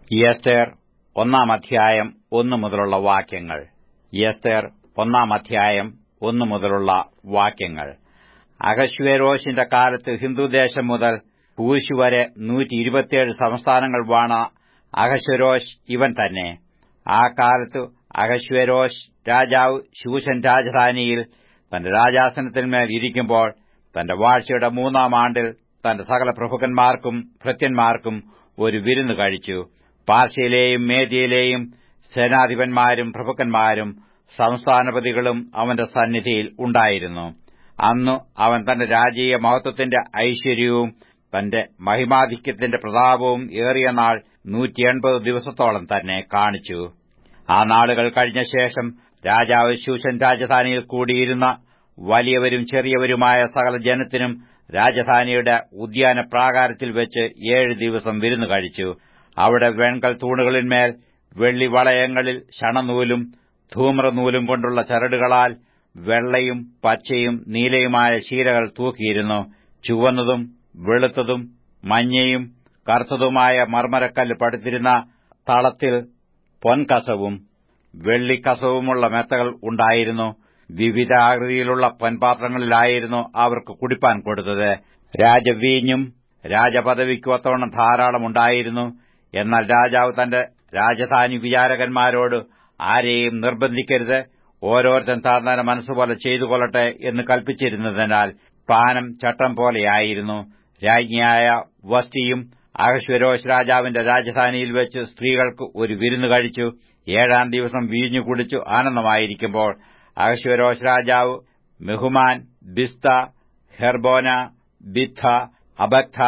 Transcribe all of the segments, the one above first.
എസ്തേർ ഒന്നാം അധ്യായം ഒന്നു മുതലുള്ള വാക്യങ്ങൾ എസ്തേർ ഒന്നാം അധ്യായം ഒന്നു മുതലുള്ള വാക്യങ്ങൾ അഹശ്വേരോഷിന്റെ കാലത്ത് ഹിന്ദുദേശം മുതൽ കൂശ് വരെ നൂറ്റി ഇരുപത്തിയേഴ് സംസ്ഥാനങ്ങൾ വാണ അഹശ്വരോഷ് ഇവൻ തന്നെ ആ കാലത്ത് അഹശ്വേരോഷ് രാജാവ് ശൂശൻ രാജധാനിയിൽ തന്റെ രാജാസനത്തിന്മേൽ ഇരിക്കുമ്പോൾ തന്റെ വാഴ്ചയുടെ മൂന്നാം ആണ്ടിൽ തന്റെ സകല പ്രഭുക്കന്മാർക്കും ഭൃത്യന്മാർക്കും ഒരു വിരുന്ന് കഴിച്ചു പാർശ്യയിലെയും മേദ്യയിലെയും സേനാധിപന്മാരും പ്രഭുക്കന്മാരും സംസ്ഥാനപതികളും അവന്റെ സന്നിധിയിൽ ഉണ്ടായിരുന്നു അന്നു അവൻ തന്റെ രാജീയ മഹത്വത്തിന്റെ ഐശ്വര്യവും തന്റെ മഹിമാധിക്യത്തിന്റെ പ്രതാപവും ഏറിയ നാൾ നൂറ്റി എൺപത് ദിവസത്തോളം തന്നെ കാണിച്ചു ആ നാളുകൾ കഴിഞ്ഞ ശേഷം രാജാവ് ശൂശൻ രാജധാനിയിൽ കൂടിയിരുന്ന വലിയവരും ചെറിയവരുമായ സകല ജനത്തിനും രാജധാനിയുടെ ഉദ്യാന പ്രാകാരത്തിൽ വെച്ച് ഏഴ് ദിവസം വിരുന്നു കഴിച്ചു അവിടെ വെൺകൽ തൂണുകളിന്മേൽ വെള്ളി വളയങ്ങളിൽ ശണനൂലും ധൂമ്രനൂലും കൊണ്ടുള്ള ചരടുകളാൽ വെള്ളയും പച്ചയും നീലയുമായ ശീലകൾ തൂക്കിയിരുന്നു ചുവന്നതും വെളുത്തതും മഞ്ഞയും കറുത്തതുമായ മർമരക്കല്ല് പടുത്തിരുന്ന തളത്തിൽ പൊൻകസവും വെള്ളിക്കസവുമുള്ള മെത്തകൾ ഉണ്ടായിരുന്നു വിവിധ ആകൃതിയിലുള്ള പൊൻപാത്രങ്ങളിലായിരുന്നു അവർക്ക് കുടിപ്പാൻ കൊടുത്തത് രാജവീഞ്ഞും രാജപദവിക്ക് ഒത്തവണ്ണം ധാരാളം ഉണ്ടായിരുന്നു എന്നാൽ രാജാവ് തന്റെ രാജധാനി വിചാരകന്മാരോട് ആരെയും നിർബന്ധിക്കരുത് ഓരോരുത്തൻ താഴ്ന്ന മനസ്സുപോലെ ചെയ്തുകൊള്ളട്ടെ എന്ന് കൽപ്പിച്ചിരുന്നതിനാൽ പാനം ചട്ടം പോലെയായിരുന്നു രാജ്ഞിയായ വസ്തിയും അഹശ്വരോഷ് രാജാവിന്റെ രാജധാനിയിൽ വെച്ച് സ്ത്രീകൾക്ക് ഒരു വിരുന്ന് കഴിച്ചു ഏഴാം ദിവസം വീഞ്ഞു കുടിച്ചു ആനന്ദമായിരിക്കുമ്പോൾ അഹശ്വരോഷ് രാജാവ് മെഹുമാൻ ബിസ്ത ഹെർബോന ബിഥ അബക്ഥ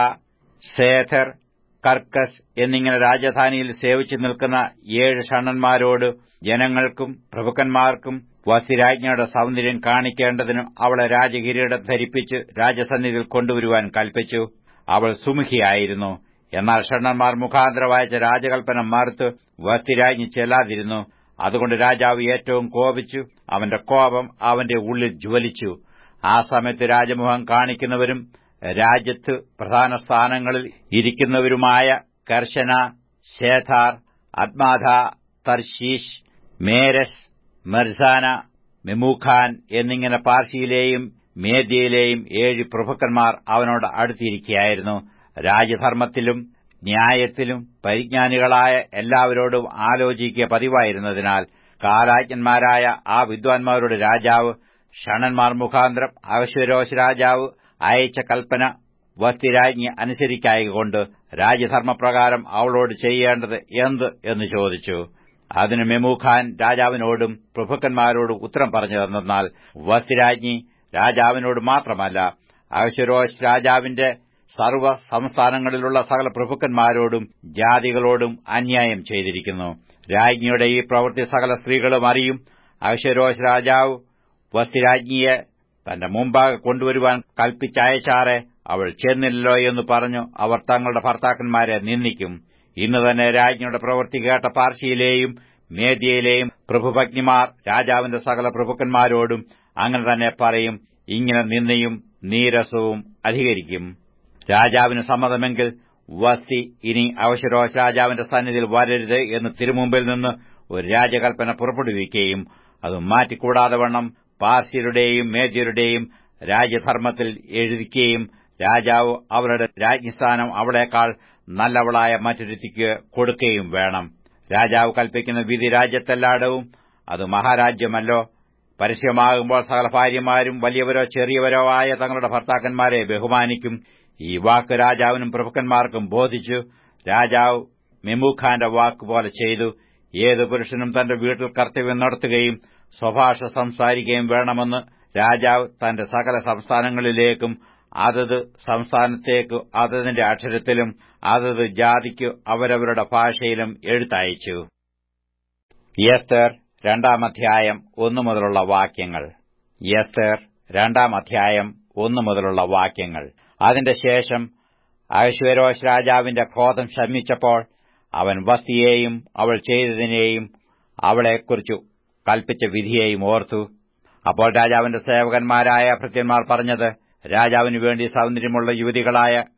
സേഥർ കർക്കസ് എന്നിങ്ങനെ രാജധാനിയിൽ സേവിച്ചു നിൽക്കുന്ന ഏഴ് ഷണ്ണന്മാരോട് ജനങ്ങൾക്കും പ്രഭുക്കന്മാർക്കും വസിരാജ്ഞയുടെ സൗന്ദര്യം കാണിക്കേണ്ടതിനും അവളെ രാജകിരീടം ധരിപ്പിച്ച് രാജസന്നിധിയിൽ കൊണ്ടുവരുവാൻ കൽപ്പിച്ചു അവൾ സുമുഖിയായിരുന്നു എന്നാൽ ഷണ്ണന്മാർ മുഖാന്തരം അയച്ച രാജകൽപ്പന മറുത്ത് വസ്തിരാജ്ഞി ചെല്ലാതിരുന്നു അതുകൊണ്ട് രാജാവ് ഏറ്റവും കോപിച്ചു അവന്റെ കോപം അവന്റെ ഉള്ളിൽ ജ്വലിച്ചു ആ സമയത്ത് രാജമുഖം കാണിക്കുന്നവരും രാജ്യത്ത് പ്രധാന സ്ഥാനങ്ങളിൽ ഇരിക്കുന്നവരുമായ കർശന ശേഥാർ അത്മാധ തർശീഷ് മേരസ് മെർസാന മെമൂഖാൻ എന്നിങ്ങനെ പാർസിയിലെയും മേദ്യയിലെയും ഏഴ് പ്രഭുക്കന്മാർ അവനോട് അടുത്തിരിക്കുകയായിരുന്നു രാജധർമ്മത്തിലും ന്യായത്തിലും പരിജ്ഞാനികളായ എല്ലാവരോടും ആലോചിക്കുക പതിവായിരുന്നതിനാൽ കാലാജ്ഞന്മാരായ ആ വിദ്വാൻമാരുടെ രാജാവ് ഷണന്മാർ മുഖാന്തരം അഹശ്വരോശ് രാജാവ് അയച്ച കൽപ്പന വസ്തിരാജ്ഞി അനുസരിക്കായകൊണ്ട് രാജ്യധർമ്മപ്രകാരം അവളോട് ചെയ്യേണ്ടത് എന്ത് എന്ന് ചോദിച്ചു അതിന് മെമൂഖാൻ രാജാവിനോടും പ്രഭുക്കന്മാരോടും ഉത്തരം പറഞ്ഞു തന്നാൽ വസ്തിരാജ്ഞി രാജാവിനോട് മാത്രമല്ല അഹശ്വരോശ് രാജാവിന്റെ സർവ്വ സംസ്ഥാനങ്ങളിലുള്ള സകല പ്രഭുക്കന്മാരോടും ജാതികളോടും അന്യായം ചെയ്തിരിക്കുന്നു രാജ്ഞിയുടെ ഈ പ്രവൃത്തി സകല സ്ത്രീകളും അറിയും അഹശ്വരോശ് രാജാവ് വസ്തിരാജ്ഞിയെ തന്റെ മുമ്പാകെ കൊണ്ടുവരുവാൻ കൽപ്പിച്ചയച്ചാറെ അവൾ ചെന്നില്ലല്ലോ എന്ന് പറഞ്ഞു അവർ തങ്ങളുടെ ഭർത്താക്കന്മാരെ നിന്ദിക്കും ഇന്ന് തന്നെ രാജ്ഞിയുടെ പ്രവൃത്തി കേട്ട പാർശ്യയിലെയും മേദ്യയിലെയും പ്രഭുഭഗ്നിമാർ രാജാവിന്റെ സകല പ്രഭുക്കന്മാരോടും അങ്ങനെ തന്നെ പറയും ഇങ്ങനെ നിന്നയും നീരസവും അധികരിക്കും രാജാവിന് സമ്മതമെങ്കിൽ വസ്തി ഇനി അവശരോശ രാജാവിന്റെ സന്നിധിയിൽ വരരുത് എന്ന് തിരുമുമ്പിൽ നിന്ന് ഒരു രാജകൽപ്പന പുറപ്പെടുവിക്കുകയും അത് മാറ്റിക്കൂടാതെ വണ്ണം പാർശ്യരുടെയും മേദ്യരുടെയും രാജ്യധർമ്മത്തിൽ എഴുതിക്കുകയും രാജാവ് അവരുടെ രാജ്ഞിസ്ഥാനം അവളേക്കാൾ നല്ലവളായ മറ്റൊരുത്തിക്ക് കൊടുക്കുകയും വേണം രാജാവ് കൽപ്പിക്കുന്ന വിധി രാജ്യത്തെല്ലായിടവും അത് മഹാരാജ്യമല്ലോ പരസ്യമാകുമ്പോൾ സകല ഭാര്യമാരും വലിയവരോ ചെറിയവരോ ആയ തങ്ങളുടെ ഭർത്താക്കന്മാരെ ബഹുമാനിക്കും ഈ വാക്ക് രാജാവിനും പ്രഭുക്കന്മാർക്കും ബോധിച്ചു രാജാവ് മെമുഖാന്റെ വാക്ക് പോലെ ചെയ്തു ഏത് പുരുഷനും തന്റെ വീട്ടിൽ കർത്തവ്യം നടത്തുകയും സ്വഭാഷ സംസാരിക്കുകയും വേണമെന്ന് രാജാവ് തന്റെ സകല സംസ്ഥാനങ്ങളിലേക്കും അതത് സംസ്ഥാനത്തേക്ക് അതതിന്റെ അക്ഷരത്തിലും അതത് ജാതിക്ക് അവരവരുടെ ഭാഷയിലും എഴുത്തയച്ചു യസ്തർ രണ്ടാം അധ്യായം ഒന്നു മുതലുള്ള വാക്യങ്ങൾ യസ്തർ രണ്ടാം അധ്യായം ഒന്നു മുതലുള്ള വാക്യങ്ങൾ അതിന്റെ ശേഷം അഹശ്വരോഷ് രാജാവിന്റെ ക്രോധം ശമിച്ചപ്പോൾ അവൻ വസ്തിയെയും അവൾ ചെയ്തതിനെയും അവളെക്കുറിച്ചു കൽപ്പിച്ച വിധിയെയും ഓർത്തു അപ്പോൾ രാജാവിന്റെ സേവകന്മാരായ ഭൃത്യന്മാർ പറഞ്ഞത് രാജാവിനു വേണ്ടി സൗന്ദര്യമുള്ള യുവതികളായ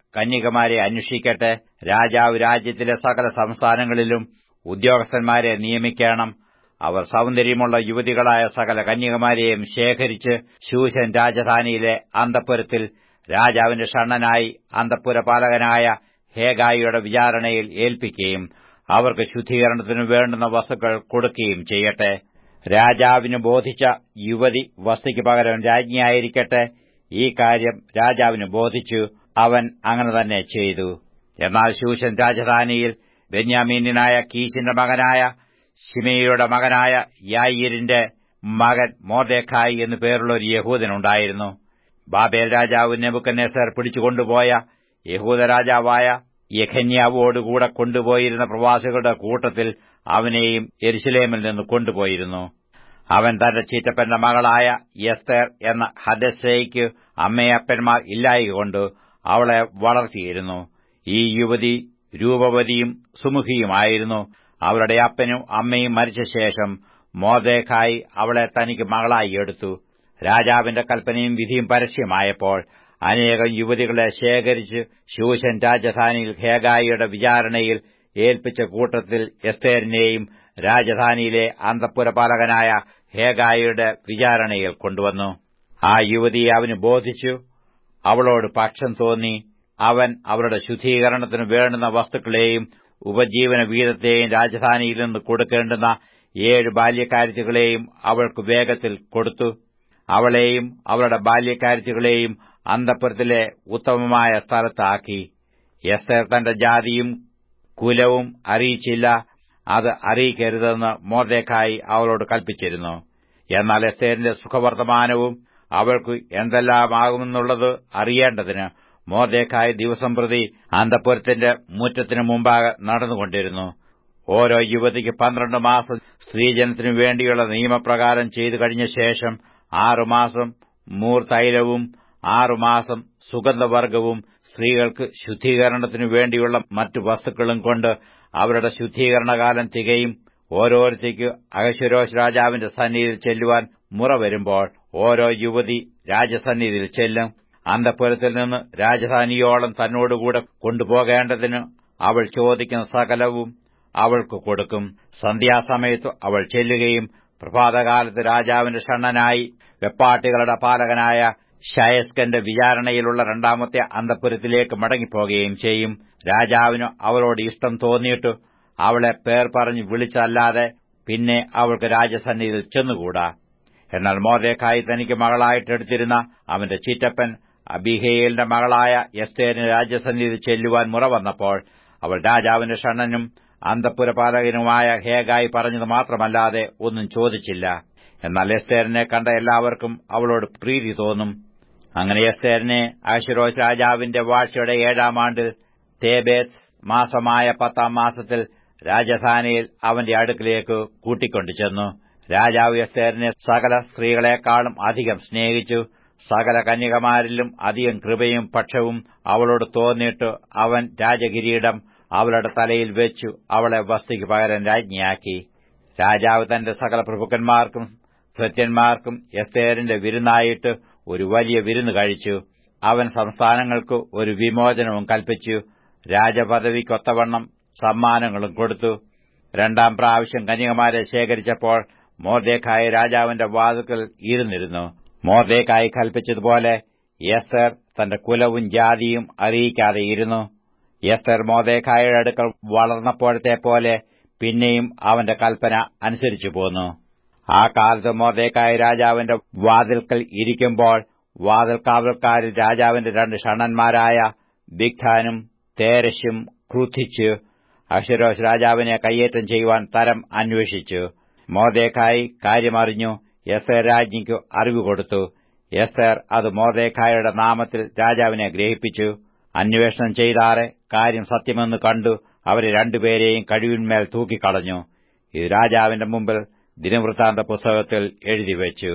കന്യകമാരെ അന്വേഷിക്കട്ടെ രാജാവ് രാജ്യത്തിലെ സകല സംസ്ഥാനങ്ങളിലും ഉദ്യോഗസ്ഥന്മാരെ നിയമിക്കണം അവർ സൗന്ദര്യമുള്ള യുവതികളായ സകല കന്യകമാരെയും ശേഖരിച്ച് ശൂശൻ രാജധാനിയിലെ അന്തപ്പുരത്തിൽ രാജാവിന്റെ ഷണ്ണനായി അന്തപ്പുരപാലകനായ ഹേഗായിയുടെ വിചാരണയിൽ ഏൽപ്പിക്കുകയും അവർക്ക് ശുദ്ധീകരണത്തിനു വേണ്ടുന്ന വസ്തുക്കൾ കൊടുക്കുകയും ചെയ്യട്ടെ രാജാവിന് ബോധിച്ച യുവതി വസ്തുയ്ക്ക് പകരം രാജ്ഞിയായിരിക്കട്ടെ ഈ കാര്യം രാജാവിന് ബോധിച്ചു അവൻ അങ്ങനെ തന്നെ ചെയ്തു എന്നാൽ ശൂശൻ രാജധാനിയിൽ ബെന്യാമീനായ കീശിന്റെ മകനായ ഷിമയുടെ മകനായ യായിരിന്റെ മകൻ മോർദേഖായി എന്നു പേരുള്ള ഒരു യഹൂദനുണ്ടായിരുന്നു ബാബേൽ രാജാവ് നെബുക്കന്നേസർ പിടിച്ചുകൊണ്ടുപോയ യഹൂദ രാജാവായ യഖന്യാവോടുകൂടെ കൊണ്ടുപോയിരുന്ന പ്രവാസികളുടെ കൂട്ടത്തിൽ അവനെയും എരുശലേമിൽ നിന്ന് കൊണ്ടുപോയിരുന്നു അവൻ തന്റെ ചീറ്റപ്പന്റെ മകളായ യസ്തർ എന്ന ഹദസയ്ക്ക് അമ്മയപ്പന്മാർ ഇല്ലായകൊണ്ട് അവളെ വളർത്തിയിരുന്നു ഈ യുവതി രൂപവതിയും സുമുഖിയുമായിരുന്നു അവരുടെ അപ്പനും അമ്മയും മരിച്ച ശേഷം മോദേഖായി അവളെ തനിക്ക് മകളായി എടുത്തു രാജാവിന്റെ കൽപ്പനയും വിധിയും പരസ്യമായപ്പോൾ അനേകം യുവതികളെ ശേഖരിച്ച് ശൂശൻ രാജധാനിയിൽ ഹേഗായിയുടെ വിചാരണയിൽ ഏൽപ്പിച്ച കൂട്ടത്തിൽ എസ്തേരിനെയും രാജധാനിയിലെ അന്തപ്പുരപാലകനായ ഹേഗായിയുടെ വിചാരണയിൽ കൊണ്ടുവന്നു ആ യുവതിയെ അവന് ബോധിച്ചു അവളോട് പക്ഷം തോന്നി അവൻ അവരുടെ ശുദ്ധീകരണത്തിന് വേണ്ടുന്ന വസ്തുക്കളെയും ഉപജീവന വീതത്തെയും രാജധാനിയിൽ നിന്ന് കൊടുക്കേണ്ടുന്ന ഏഴ് ബാല്യക്കാരിത്തുകളെയും അവൾക്ക് വേഗത്തിൽ കൊടുത്തു അവളെയും അവളുടെ ബാല്യക്കാരിത്തുകളെയും അന്തപ്പുരത്തിലെ ഉത്തമമായ സ്ഥലത്താക്കി എസ്തർ തന്റെ ജാതിയും കുലവും അറിയിച്ചില്ല അത് അറിയിക്കരുതെന്ന് മോർദേക്കായി അവളോട് കൽപ്പിച്ചിരുന്നു എന്നാൽ എസ്തേറിന്റെ സുഖവർത്തമാനവും അവൾക്ക് എന്തെല്ലാമാകുമെന്നുള്ളത് അറിയേണ്ടതിന് മോർദേക്കായി ദിവസം പ്രതി അന്തപുരത്തിന്റെ മുറ്റത്തിനു മുമ്പാകെ നടന്നുകൊണ്ടിരുന്നു ഓരോ യുവതിക്ക് പന്ത്രണ്ട് മാസം സ്ത്രീജനത്തിനു വേണ്ടിയുള്ള നിയമപ്രകാരം ചെയ്തു കഴിഞ്ഞ ശേഷം ആറുമാസം മൂർത്തൈലവും ആറുമാസം സുഗന്ധവർഗവും സ്ത്രീകൾക്ക് ശുദ്ധീകരണത്തിനു വേണ്ടിയുള്ള മറ്റു വസ്തുക്കളും കൊണ്ട് അവരുടെ ശുദ്ധീകരണകാലം തികയും ഓരോരുത്തയ്ക്ക് അഹശ്വരോഷ് രാജാവിന്റെ സന്നിധിയിൽ ചെല്ലുവാൻ മുറ വരുമ്പോൾ ഓരോ യുവതി രാജസന്നിധിയിൽ ചെല്ലും അന്തപുരത്തിൽ നിന്ന് രാജധാനിയോളം തന്നോടുകൂടെ കൊണ്ടുപോകേണ്ടതിന് അവൾ ചോദിക്കുന്ന സകലവും അവൾക്ക് കൊടുക്കും സന്ധ്യാസമയത്ത് അവൾ ചെല്ലുകയും പ്രഭാതകാലത്ത് രാജാവിന്റെ ഷണ്ണനായി വെപ്പാട്ടികളുടെ പാലകനായ ഷയസ്കന്റെ വിചാരണയിലുള്ള രണ്ടാമത്തെ അന്തപുരത്തിലേക്ക് മടങ്ങിപ്പോകുകയും ചെയ്യും രാജാവിന് അവളോട് ഇഷ്ടം തോന്നിയിട്ട് അവളെ പേർ പറഞ്ഞ് വിളിച്ചല്ലാതെ പിന്നെ അവൾക്ക് രാജസന്നിധിയിൽ ചെന്നുകൂടാ എന്നാൽ മോർദേക്കായി തനിക്ക് മകളായിട്ടെടുത്തിരുന്ന അവന്റെ ചിറ്റപ്പൻ അബിഹേലിന്റെ മകളായ എസ്തേരിന് രാജസന്നിധി ചെല്ലുവാൻ മുറ വന്നപ്പോൾ അവൾ രാജാവിന്റെ ഷണ്ണനും അന്തപുരപാലകനുമായ ഹേഗായി പറഞ്ഞത് മാത്രമല്ലാതെ ഒന്നും ചോദിച്ചില്ല എന്നാൽ എസ്തേറിനെ കണ്ട എല്ലാവർക്കും അവളോട് പ്രീതി തോന്നും അങ്ങനെ എസ്തേറിനെ ആശുരോസ് രാജാവിന്റെ വാഴ്ചയുടെ ഏഴാം ആണ്ടിൽ തേബേത്ത് മാസമായ പത്താം മാസത്തിൽ രാജധാനിയിൽ അവന്റെ അടുക്കിലേക്ക് കൂട്ടിക്കൊണ്ടു ചെന്നു രാജാവ് എസ്തേറിനെ സകല സ്ത്രീകളെക്കാളും അധികം സ്നേഹിച്ചു സകല കന്യകമാരിലും അധികം കൃപയും പക്ഷവും അവളോട് തോന്നിയിട്ട് അവൻ രാജകിരീടം അവളുടെ തലയിൽ വെച്ചു അവളെ വസ്തുക്ക് പകരം രാജ്ഞിയാക്കി രാജാവ് തന്റെ സകല പ്രഭുക്കന്മാർക്കും ഭൃത്യന്മാർക്കും എസ്തേറിന്റെ വിരുന്നായിട്ട് ഒരു വലിയ വിരുന്ന് കഴിച്ചു അവൻ സംസ്ഥാനങ്ങൾക്ക് ഒരു വിമോചനവും കൽപ്പിച്ചു രാജപദവിക്കൊത്തവണ്ണം സമ്മാനങ്ങളും കൊടുത്തു രണ്ടാം പ്രാവശ്യം കന്യകമാരെ ശേഖരിച്ചപ്പോൾ മോർദേക്കായി രാജാവിന്റെ വാതുക്കൽ ഇരുന്നിരുന്നു മോർദേക്കായി കൽപ്പിച്ചതുപോലെ എസ്തർ തന്റെ കുലവും ജാതിയും അറിയിക്കാതെ ഇരുന്നു എസ്തർ മോർദേക്കായുടെ അടുക്കൽ വളർന്നപ്പോഴത്തെ പോലെ പിന്നെയും അവന്റെ കൽപ്പന അനുസരിച്ചു പോന്നു ആ കാലത്ത് മോർദേക്കായി രാജാവിന്റെ വാതിൽക്കൽ ഇരിക്കുമ്പോൾ വാതിൽ കാവൽക്കാരിൽ രാജാവിന്റെ രണ്ട് ഷണ്ണന്മാരായ ബിഗ്ധാനും തേരശും ക്രുദ്ധിച്ച് അക്ഷരോഷ് രാജാവിനെ കയ്യേറ്റം ചെയ്യുവാൻ തരം അന്വേഷിച്ചു മോർദേക്കായി കാര്യമറിഞ്ഞു എസ്തർ രാജ്ഞിക്കു അറിവ് കൊടുത്തു എസ്തർ അത് മോർദേക്കായുടെ നാമത്തിൽ രാജാവിനെ ഗ്രഹിപ്പിച്ചു അന്വേഷണം ചെയ്താറെ കാര്യം സത്യമെന്ന് കണ്ടു അവരെ രണ്ടുപേരെയും കഴിവിന്മേൽ തൂക്കിക്കളഞ്ഞു ഇത് രാജാവിന്റെ മുമ്പിൽ ദിനവൃത്താന്ത പുസ്തകത്തിൽ എഴുതിവെച്ചു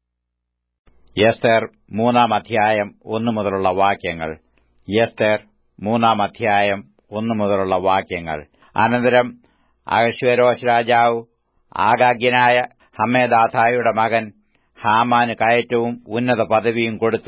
എസ്തർ മൂന്നാം അധ്യായം ഒന്നു മുതലുള്ള വാക്യങ്ങൾ എസ്തർ മൂന്നാം അധ്യായം ഒന്നു മുതലുള്ള വാക്യങ്ങൾ അനന്തരം അഹശ്വരോഷ് രാജാവ് ആഗാഗ്യനായ ഹമ്മേദാഥായുടെ മകൻ ഹാമാന് കയറ്റവും ഉന്നത പദവിയും കൊടുത്തു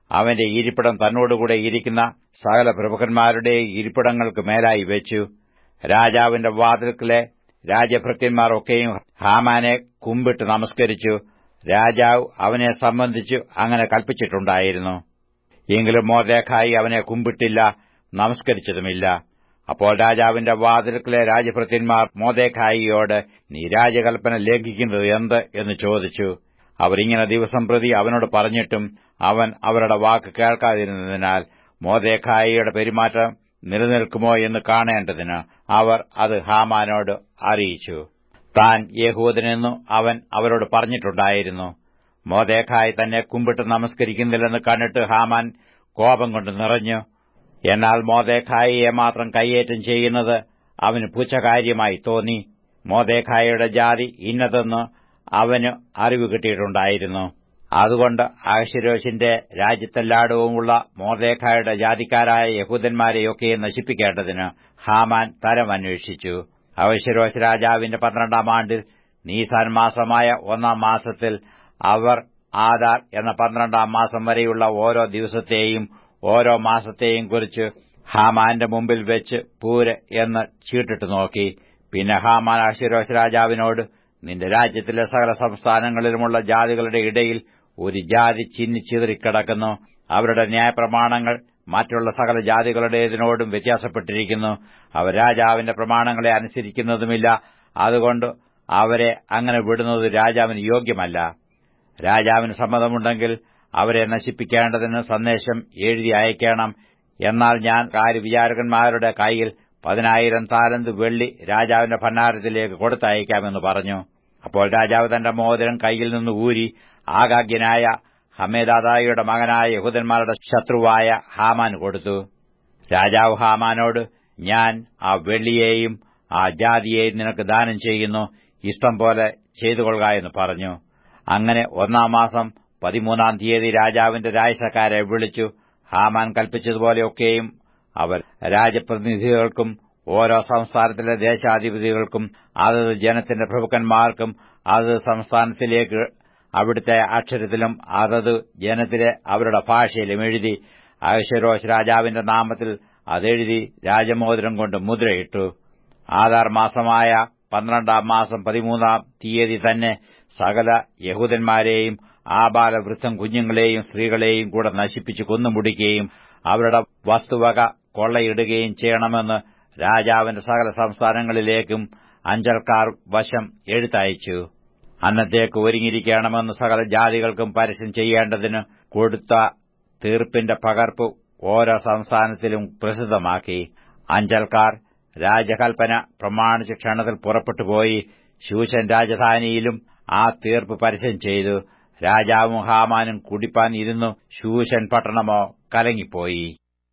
അവന്റെ ഇരിപ്പിടം തന്നോടുകൂടെ ഇരിക്കുന്ന സകല പ്രഭുക്കന്മാരുടെ ഇരിപ്പിടങ്ങൾക്ക് മേലായി വെച്ചു രാജാവിന്റെ വാതിൽക്കലെ രാജഭൃത്യന്മാർ ഒക്കെയും ഹാമാനെ കുമ്പിട്ട് നമസ്കരിച്ചു രാജാവ് അവനെ സംബന്ധിച്ചു അങ്ങനെ കൽപ്പിച്ചിട്ടുണ്ടായിരുന്നു എങ്കിലും മോദേഖായി അവനെ കുമ്പിട്ടില്ല നമസ്കരിച്ചതുമില്ല അപ്പോൾ രാജാവിന്റെ വാതിൽക്കലെ രാജഭൃത്യന്മാർ മോദേഖായിയോട് നീ രാജകൽപ്പന ലംഘിക്കുന്നത് എന്ത് എന്ന് ചോദിച്ചു അവർ ഇങ്ങനെ ദിവസം പ്രതി അവനോട് പറഞ്ഞിട്ടും അവൻ അവരുടെ വാക്ക് കേൾക്കാതിരുന്നതിനാൽ മോദേഖായിയുടെ പെരുമാറ്റം നിലനിൽക്കുമോ എന്ന് കാണേണ്ടതിന് അവർ അത് ഹാമാനോട് അറിയിച്ചു താൻ യഹൂദനെന്നു അവൻ അവരോട് പറഞ്ഞിട്ടുണ്ടായിരുന്നു മോദേഖായി തന്നെ കുമ്പിട്ട് നമസ്കരിക്കുന്നില്ലെന്ന് കണ്ടിട്ട് ഹാമാൻ കോപം കൊണ്ട് നിറഞ്ഞു എന്നാൽ മോദേഖായിയെ മാത്രം കൈയേറ്റം ചെയ്യുന്നത് അവന് പുച്ഛകാര്യമായി തോന്നി മോദേഖായിയുടെ ജാതി ഇന്നതെന്ന് അവന് അറിവ് കിട്ടിയിട്ടുണ്ടായിരുന്നു അതുകൊണ്ട് അഹശിരോശിന്റെ രാജ്യത്തെല്ലായിടവുമുള്ള മോദേഖായുടെ ജാതിക്കാരായ യഹൂദന്മാരെയൊക്കെ നശിപ്പിക്കേണ്ടതിന് ഹാമാൻ തരം അന്വേഷിച്ചു അവശിരോശ് രാജാവിന്റെ പന്ത്രണ്ടാം ആണ്ടിൽ നീസാൻ മാസമായ ഒന്നാം മാസത്തിൽ അവർ ആധാർ എന്ന പന്ത്രണ്ടാം മാസം വരെയുള്ള ഓരോ ദിവസത്തെയും ഓരോ മാസത്തെയും കുറിച്ച് ഹാമാന്റെ മുമ്പിൽ വെച്ച് പൂര് എന്ന് ചീട്ടിട്ട് നോക്കി പിന്നെ ഹാമാൻ അഷിരോശ് രാജാവിനോട് നിന്റെ രാജ്യത്തിലെ സകല സംസ്ഥാനങ്ങളിലുമുള്ള ജാതികളുടെ ഇടയിൽ ഒരു ജാതി ചിന്നിച്ചിതറിക്കിടക്കുന്നു അവരുടെ ന്യായപ്രമാണങ്ങൾ മറ്റുള്ള സകല ജാതികളുടേതിനോടും വ്യത്യാസപ്പെട്ടിരിക്കുന്നു അവർ രാജാവിന്റെ പ്രമാണങ്ങളെ അനുസരിക്കുന്നതുമില്ല അതുകൊണ്ട് അവരെ അങ്ങനെ വിടുന്നത് രാജാവിന് യോഗ്യമല്ല രാജാവിന് സമ്മതമുണ്ടെങ്കിൽ അവരെ നശിപ്പിക്കേണ്ടതിന് സന്ദേശം എഴുതി അയക്കണം എന്നാൽ ഞാൻ കാര്യവിചാരകന്മാരുടെ കൈയിൽ പതിനായിരം താലന്ത് വെള്ളി രാജാവിന്റെ ഭണ്ഡാരത്തിലേക്ക് കൊടുത്തയക്കാമെന്ന് പറഞ്ഞു അപ്പോൾ രാജാവ് തന്റെ മോതിരം കൈയിൽ നിന്ന് ഊരി ആകാഗ്യനായ ഹമേദാദായിയുടെ മകനായ യഹൂദന്മാരുടെ ശത്രുവായ ഹാമാൻ കൊടുത്തു രാജാവ് ഹാമാനോട് ഞാൻ ആ വെള്ളിയെയും ആ ജാതിയെയും നിനക്ക് ദാനം ചെയ്യുന്നു ഇഷ്ടം പോലെ ചെയ്തുകൊള്ളുക എന്ന് പറഞ്ഞു അങ്ങനെ ഒന്നാം മാസം പതിമൂന്നാം തീയതി രാജാവിന്റെ രാജസക്കാരെ വിളിച്ചു ഹാമാൻ കൽപ്പിച്ചതുപോലെയൊക്കെയും അവർ രാജപ്രതിനിധികൾക്കും ഓരോ സംസ്ഥാനത്തിലെ ദേശാധിപതികൾക്കും അതത് ജനത്തിന്റെ പ്രഭുക്കന്മാർക്കും അതത് സംസ്ഥാനത്തിലേക്ക് അവിടുത്തെ അക്ഷരത്തിലും അതത് ജനത്തിലെ അവരുടെ ഭാഷയിലും എഴുതി അഹശരോഷ് രാജാവിന്റെ നാമത്തിൽ അതെഴുതി രാജമോതിരം കൊണ്ട് മുദ്രയിട്ടു ആധാർ മാസമായ പന്ത്രണ്ടാം മാസം പതിമൂന്നാം തീയതി തന്നെ സകല യഹൂദന്മാരെയും ആബാലവൃദ്ധം കുഞ്ഞുങ്ങളെയും സ്ത്രീകളെയും കൂടെ നശിപ്പിച്ച് കൊന്നുമുടിക്കുകയും അവരുടെ വസ്തുവക കൊള്ളയിടുകയും ചെയ്യണമെന്ന് രാജാവിന്റെ സകല സംസ്ഥാനങ്ങളിലേക്കും അഞ്ചൽക്കാർ വശം എഴുത്തയച്ചു അന്നത്തേക്ക് ഒരുങ്ങിയിരിക്കണമെന്ന് സകല ജാതികൾക്കും പരസ്യം ചെയ്യേണ്ടതിന് കൊടുത്ത തീർപ്പിന്റെ പകർപ്പ് ഓരോ സംസ്ഥാനത്തിലും പ്രസിദ്ധമാക്കി അഞ്ചൽക്കാർ രാജകൽപ്പന പ്രമാണിച്ച് ക്ഷണത്തിൽ പുറപ്പെട്ടുപോയി ശൂശൻ രാജധാനിയിലും ആ തീർപ്പ് പരസ്യം ചെയ്തു രാജാവും ഹാമാനും കുടിപ്പാൻ ഇരുന്നു ശൂശൻ പട്ടണമോ കലങ്ങിപ്പോയി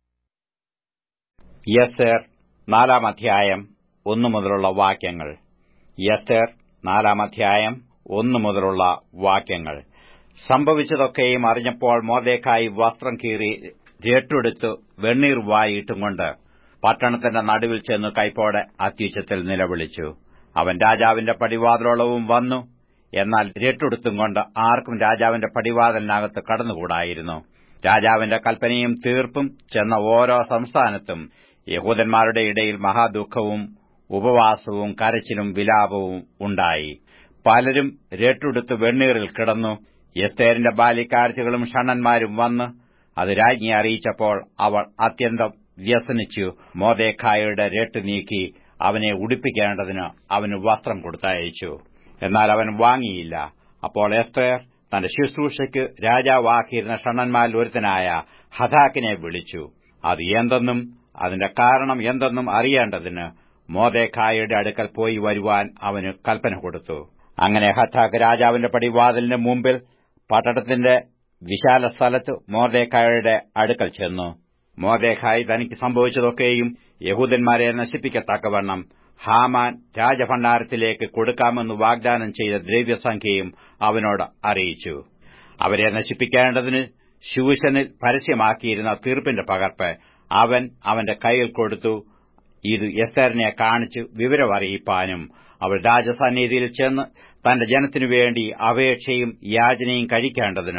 യസ്തേർ നാലാം അധ്യായം ഒന്നു മുതലുള്ള വാക്യങ്ങൾ യസ്തേർ നാലാം അധ്യായം ഒന്നു മുതലുള്ള വാക്യങ്ങൾ സംഭവിച്ചതൊക്കെയും അറിഞ്ഞപ്പോൾ മോദേക്കായി വസ്ത്രം കീറി രട്ടെടുത്ത് വെണ്ണീർ വായിട്ടും കൊണ്ട് പട്ടണത്തിന്റെ നടുവിൽ ചെന്ന് കൈപ്പോടെ അത്യുച്ചത്തിൽ നിലവിളിച്ചു അവൻ രാജാവിന്റെ പടിവാതിലോളവും വന്നു എന്നാൽ രട്ടെടുത്തും കൊണ്ട് ആർക്കും രാജാവിന്റെ പടിവാതിലിനകത്ത് കടന്നുകൂടായിരുന്നു രാജാവിന്റെ കൽപ്പനയും തീർപ്പും ചെന്ന ഓരോ സംസ്ഥാനത്തും യഹൂദന്മാരുടെ ഇടയിൽ മഹാദുഃഖവും ഉപവാസവും കരച്ചിലും വിലാപവും ഉണ്ടായി പലരും രട്ടെടുത്ത് വെണ്ണീറിൽ കിടന്നു എസ്തേരിന്റെ ബാലിക്കാഴ്ചകളും ഷണ്ണന്മാരും വന്ന് അത് രാജ്ഞിയെ അറിയിച്ചപ്പോൾ അവൾ അത്യന്തം വ്യസനിച്ചു മോദേഖായുടെ രട്ട് നീക്കി അവനെ ഉടുപ്പിക്കേണ്ടതിന് അവന് വസ്ത്രം കൊടുത്തയച്ചു എന്നാൽ അവൻ വാങ്ങിയില്ല അപ്പോൾ എസ്തേർ തന്റെ ശുശ്രൂഷയ്ക്ക് രാജാവാക്കിയിരുന്ന ഷണ്ണന്മാരിൽ ഒരുത്തനായ ഹഥാക്കിനെ വിളിച്ചു അത് എന്തെന്നും അതിന്റെ കാരണം എന്തെന്നും അറിയേണ്ടതിന് മോദേഖായുടെ അടുക്കൽ പോയി വരുവാൻ അവന് കൽപ്പന കൊടുത്തു അങ്ങനെ ഹഥാക്ക് രാജാവിന്റെ പടിവാതിലിന് മുമ്പിൽ പട്ടണത്തിന്റെ വിശാല സ്ഥലത്ത് മോർദേഖായുടെ അടുക്കൽ ചെന്നു മോർദേഖായി തനിക്ക് സംഭവിച്ചതൊക്കെയും യഹൂദന്മാരെ നശിപ്പിക്കത്തക്കവണ്ണം ഹാമാൻ രാജഭണ്ഡാരത്തിലേക്ക് കൊടുക്കാമെന്ന് വാഗ്ദാനം ചെയ്ത ദ്രവ്യസംഖ്യയും അവനോട് അറിയിച്ചു അവരെ നശിപ്പിക്കേണ്ടതിന് ശൂശനിൽ പരസ്യമാക്കിയിരുന്ന തീർപ്പിന്റെ പകർപ്പ് അവൻ അവന്റെ കൈയിൽ കൊടുത്തു ഇത് എസ്തറിനെ കാണിച്ച് വിവരമറിയിപ്പാനും അവൾ രാജസന്നിധിയിൽ ചെന്ന് തന്റെ ജനത്തിനു വേണ്ടി അപേക്ഷയും യാചനയും കഴിക്കേണ്ടതിന്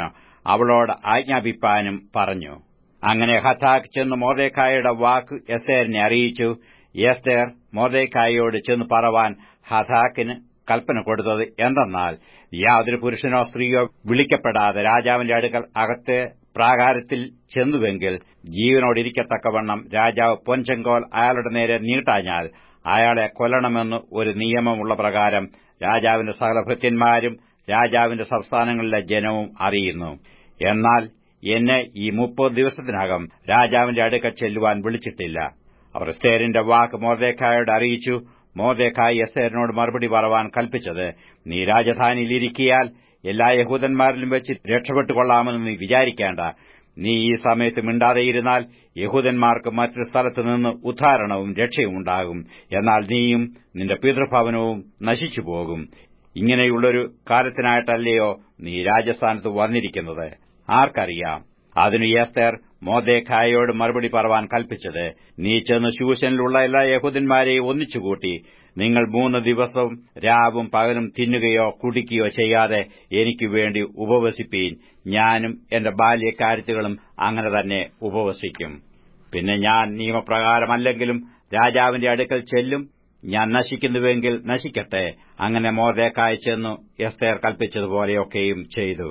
അവളോട് ആജ്ഞാപിപ്പാനും പറഞ്ഞു അങ്ങനെ ഹഥാക്ക് ചെന്ന് മോർദേക്കായുടെ വാക്ക് എസ്തേറിനെ അറിയിച്ചു എസ്തേർ മോർദേക്കായോട് ചെന്ന് പറവാൻ ഹഥാക്കിന് കൽപ്പന കൊടുത്തത് എന്തെന്നാൽ യാതൊരു പുരുഷനോ സ്ത്രീയോ വിളിക്കപ്പെടാതെ രാജാവിന്റെ അടുക്കൽ അകത്തെ പ്രാകാരത്തിൽ ചെന്നുവെങ്കിൽ ജീവനോടിരിക്കത്തക്കവണ്ണം രാജാവ് പൊൻചെങ്കോൽ അയാളുടെ നേരെ നീട്ടാഞ്ഞാൽ അയാളെ കൊല്ലണമെന്ന് ഒരു നിയമമുള്ള പ്രകാരം രാജാവിന്റെ സകല ഭൃത്യന്മാരും രാജാവിന്റെ സംസ്ഥാനങ്ങളിലെ ജനവും അറിയുന്നു എന്നാൽ എന്നെ ഈ മുപ്പത് ദിവസത്തിനകം രാജാവിന്റെ അടുക്കൽ ചെല്ലുവാൻ വിളിച്ചിട്ടില്ല അവർ എസ്തേരിന്റെ വാക്ക് മോർദേക്കായോട് അറിയിച്ചു മോർദേക്കായി എസ്തേരിനോട് മറുപടി പറവാൻ കൽപ്പിച്ചത് നീ രാജധാനിയിലിരിക്കിയാൽ എല്ലാ യഹൂദന്മാരിലും വെച്ച് രക്ഷപ്പെട്ടുകൊള്ളാമെന്ന് നീ വിചാരിക്കേണ്ട നീ ഈ സമയത്ത് മിണ്ടാതെയിരുന്നാൽ യഹൂദന്മാർക്ക് മറ്റൊരു സ്ഥലത്തു നിന്ന് ഉദ്ധാരണവും രക്ഷയും ഉണ്ടാകും എന്നാൽ നീയും നിന്റെ പിതൃഭവനവും നശിച്ചുപോകും ഇങ്ങനെയുള്ളൊരു കാലത്തിനായിട്ടല്ലയോ നീ രാജസ്ഥാനത്ത് വന്നിരിക്കുന്നത് ആർക്കറിയാം അതിനു യേസ്തേർ മോദേഖായോട് മറുപടി പറവാൻ കൽപ്പിച്ചത് നീ ചെന്ന് ശൂശനിലുള്ള എല്ലാ യഹൂദന്മാരെയും ഒന്നിച്ചുകൂട്ടി നിങ്ങൾ മൂന്ന് ദിവസവും രാവും പകലും തിന്നുകയോ കുടിക്കുകയോ ചെയ്യാതെ എനിക്ക് വേണ്ടി ഉപവസിപ്പീൻ ഞാനും എന്റെ ബാല്യക്കാര്യത്തുകളും അങ്ങനെ തന്നെ ഉപവസിക്കും പിന്നെ ഞാൻ നിയമപ്രകാരമല്ലെങ്കിലും രാജാവിന്റെ അടുക്കൽ ചെല്ലും ഞാൻ നശിക്കുന്നുവെങ്കിൽ നശിക്കട്ടെ അങ്ങനെ മോദേക്കായി ചെന്നു എസ്തേർ കൽപ്പിച്ചതുപോലെയൊക്കെയും ചെയ്തു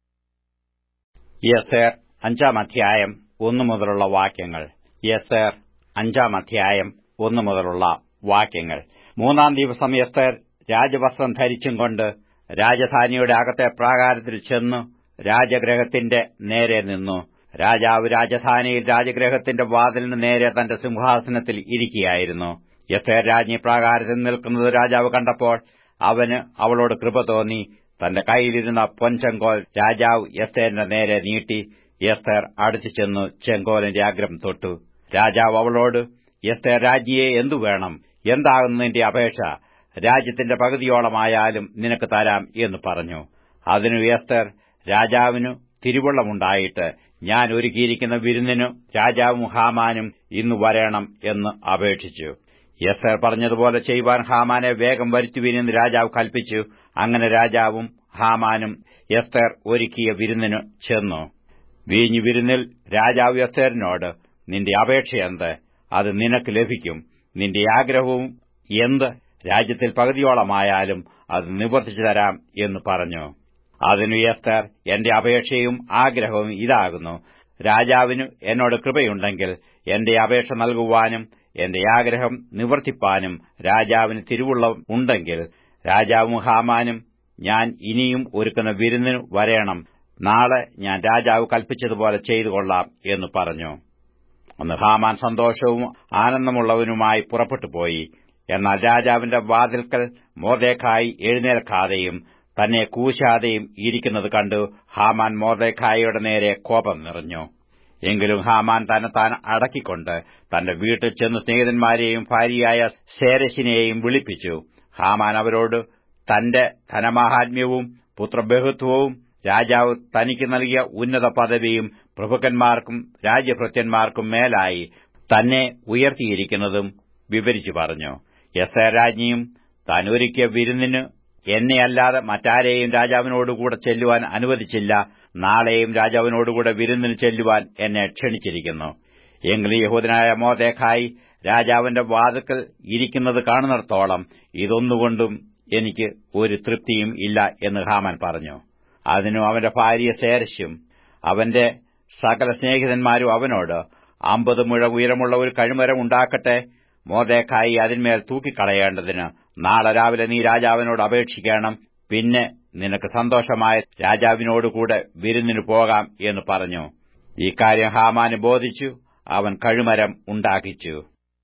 എസ്തേർ അഞ്ചാം അധ്യായം ഒന്നു മുതലുള്ള വാക്യങ്ങൾ എസ്തേർ അഞ്ചാം അധ്യായം ഒന്നു മുതലുള്ള വാക്യങ്ങൾ മൂന്നാം ദിവസം എസ്തേർ രാജവസ്ത്രം ധരിച്ചും കൊണ്ട് രാജധാനിയുടെ അകത്തെ പ്രാകാരത്തിൽ ചെന്നു രാജഗ്രഹത്തിന്റെ നേരെ നിന്നു രാജാവ് രാജധാനിയിൽ രാജഗ്രഹത്തിന്റെ വാതിലിന് നേരെ തന്റെ സിംഹാസനത്തിൽ ഇരിക്കുകയായിരുന്നു എസ്തേർ രാജ്ഞി പ്രാകാരത്തിൽ നിൽക്കുന്നത് രാജാവ് കണ്ടപ്പോൾ അവന് അവളോട് കൃപ തോന്നി തന്റെ കൈയിലിരുന്ന പൊൻചെങ്കോൽ രാജാവ് എസ്തേറിന്റെ നേരെ നീട്ടി എസ്തേർ അടുത്തു ചെന്നു ചെങ്കോലിന്റെ അഗ്രം തൊട്ടു രാജാവ് അവളോട് എസ്തേർ രാജ്ഞിയെ എന്തു വേണം എന്താകുന്നു നിന്റെ അപേക്ഷ രാജ്യത്തിന്റെ പകുതിയോളമായാലും നിനക്ക് തരാം എന്ന് പറഞ്ഞു അതിനു എസ്തർ രാജാവിനു തിരുവള്ളമുണ്ടായിട്ട് ഞാൻ ഒരുക്കിയിരിക്കുന്ന വിരുന്നിനു രാജാവും ഹാമാനും ഇന്ന് വരണം എന്ന് അപേക്ഷിച്ചു എസ്തർ പറഞ്ഞതുപോലെ ചെയ്യുവാൻ ഹാമാനെ വേഗം വരുത്തുവിനെന്ന് രാജാവ് കൽപ്പിച്ചു അങ്ങനെ രാജാവും ഹാമാനും എസ്തർ ഒരുക്കിയ വിരുന്നിനു ചെന്നു വീഞ്ഞു വിരുന്നിൽ രാജാവ് എസ്തേറിനോട് നിന്റെ അപേക്ഷ എന്ത് അത് നിനക്ക് ലഭിക്കും നിന്റെ ആഗ്രഹവും എന്ത് രാജ്യത്തിൽ പകുതിയോളമായാലും അത് നിവർത്തിച്ചു തരാം എന്ന് പറഞ്ഞു അതിനു എസ്തർ എന്റെ അപേക്ഷയും ആഗ്രഹവും ഇതാകുന്നു രാജാവിനു എന്നോട് കൃപയുണ്ടെങ്കിൽ എന്റെ അപേക്ഷ നൽകുവാനും എന്റെ ആഗ്രഹം നിവർത്തിപ്പാനും രാജാവിന് തിരുവുള്ള ഉണ്ടെങ്കിൽ രാജാവും ഹാമാനും ഞാൻ ഇനിയും ഒരുക്കുന്ന വിരുന്നിന് വരേണം നാളെ ഞാൻ രാജാവ് കൽപ്പിച്ചതുപോലെ ചെയ്തുകൊള്ളാം എന്ന് പറഞ്ഞു അന്ന് ഹാമാൻ സന്തോഷവും ആനന്ദമുള്ളവനുമായി പുറപ്പെട്ടുപോയി എന്നാൽ രാജാവിന്റെ വാതിൽക്കൽ മോർദേഖായി എഴുന്നേൽക്കാതെയും തന്നെ കൂശാതെയും ഇരിക്കുന്നത് കണ്ടു ഹാമാൻ മോർദേഖായിയുടെ നേരെ കോപം നിറഞ്ഞു എങ്കിലും ഹാമാൻ തന്നെ താൻ അടക്കിക്കൊണ്ട് തന്റെ വീട്ടിൽ ചെന്ന് സ്നേഹിതന്മാരെയും ഭാര്യയായ ശേരശിനെയും വിളിപ്പിച്ചു ഹാമാൻ അവരോട് തന്റെ ധനമാഹാത്മ്യവും പുത്രബഹുത്വവും രാജാവ് തനിക്ക് നൽകിയ ഉന്നത പദവിയും പ്രഭുക്കന്മാർക്കും രാജ്യഭൃത്യന്മാർക്കും മേലായി തന്നെ ഉയർത്തിയിരിക്കുന്നതും വിവരിച്ചു പറഞ്ഞു എസ് രാജ്ഞിയും താൻ ഒരുക്കിയ വിരുന്നിന് എന്നെയല്ലാതെ മറ്റാരെയും രാജാവിനോടുകൂടെ ചെല്ലുവാൻ അനുവദിച്ചില്ല നാളെയും രാജാവിനോടുകൂടെ വിരുന്നിന് ചെല്ലുവാൻ എന്നെ ക്ഷണിച്ചിരിക്കുന്നു എങ്കിലും യഹൂദനായ മോദേഖായി രാജാവിന്റെ വാതുക്കൽ ഇരിക്കുന്നത് കാണുന്നിടത്തോളം ഇതൊന്നുകൊണ്ടും എനിക്ക് ഒരു തൃപ്തിയും ഇല്ല എന്ന് ഹാമൻ പറഞ്ഞു അതിനും അവന്റെ ഭാര്യ സേരശും അവന്റെ സകല സ്നേഹിതന്മാരും അവനോട് അമ്പത് മുഴ ഉയരമുള്ള ഒരു കഴിമരം ഉണ്ടാക്കട്ടെ മോദേക്കായി അതിന്മേൽ തൂക്കിക്കളയേണ്ടതിന് നാളെ രാവിലെ നീ രാജാവിനോട് അപേക്ഷിക്കണം പിന്നെ നിനക്ക് സന്തോഷമായ രാജാവിനോടുകൂടെ വിരുന്നിന് പോകാം എന്ന് പറഞ്ഞു ഇക്കാര്യം ഹാമാന് ബോധിച്ചു അവൻ കഴിമരം ഉണ്ടാക്കിച്ചു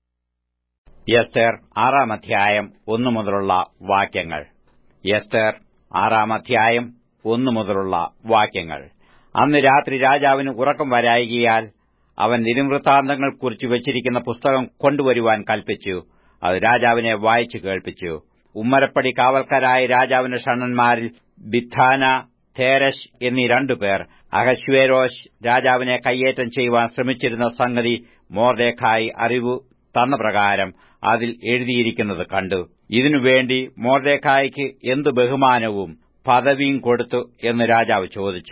എസ്തേർ ആറാം അധ്യായം ഒന്നു മുതലുള്ള വാക്യങ്ങൾ എസ്തേർ ആറാം അധ്യായം ഒന്നു മുതലുള്ള വാക്യങ്ങൾ അന്ന് രാത്രി രാജാവിന് ഉറക്കം വരായികയാൽ അവൻ ദിനവൃത്താന്തങ്ങൾ കുറിച്ചു വച്ചിരിക്കുന്ന പുസ്തകം കൊണ്ടുവരുവാൻ കൽപ്പിച്ചു അത് രാജാവിനെ വായിച്ചു കേൾപ്പിച്ചു ഉമ്മരപ്പടി കാവൽക്കാരായ രാജാവിന്റെ ഷണ്ണന്മാരിൽ ബിഥാന തേരശ് എന്നീ രണ്ടുപേർ അഹശ്വേരോശ് രാജാവിനെ കയ്യേറ്റം ചെയ്യുവാൻ ശ്രമിച്ചിരുന്ന സംഗതി മോർദേഖായി അറിവ് തന്ന പ്രകാരം അതിൽ എഴുതിയിരിക്കുന്നത് കണ്ടു ഇതിനുവേണ്ടി മോർദേഖായിക്ക് എന്തു ബഹുമാനവും പദവിയും കൊടുത്തു എന്ന് രാജാവ് ചോദിച്ചു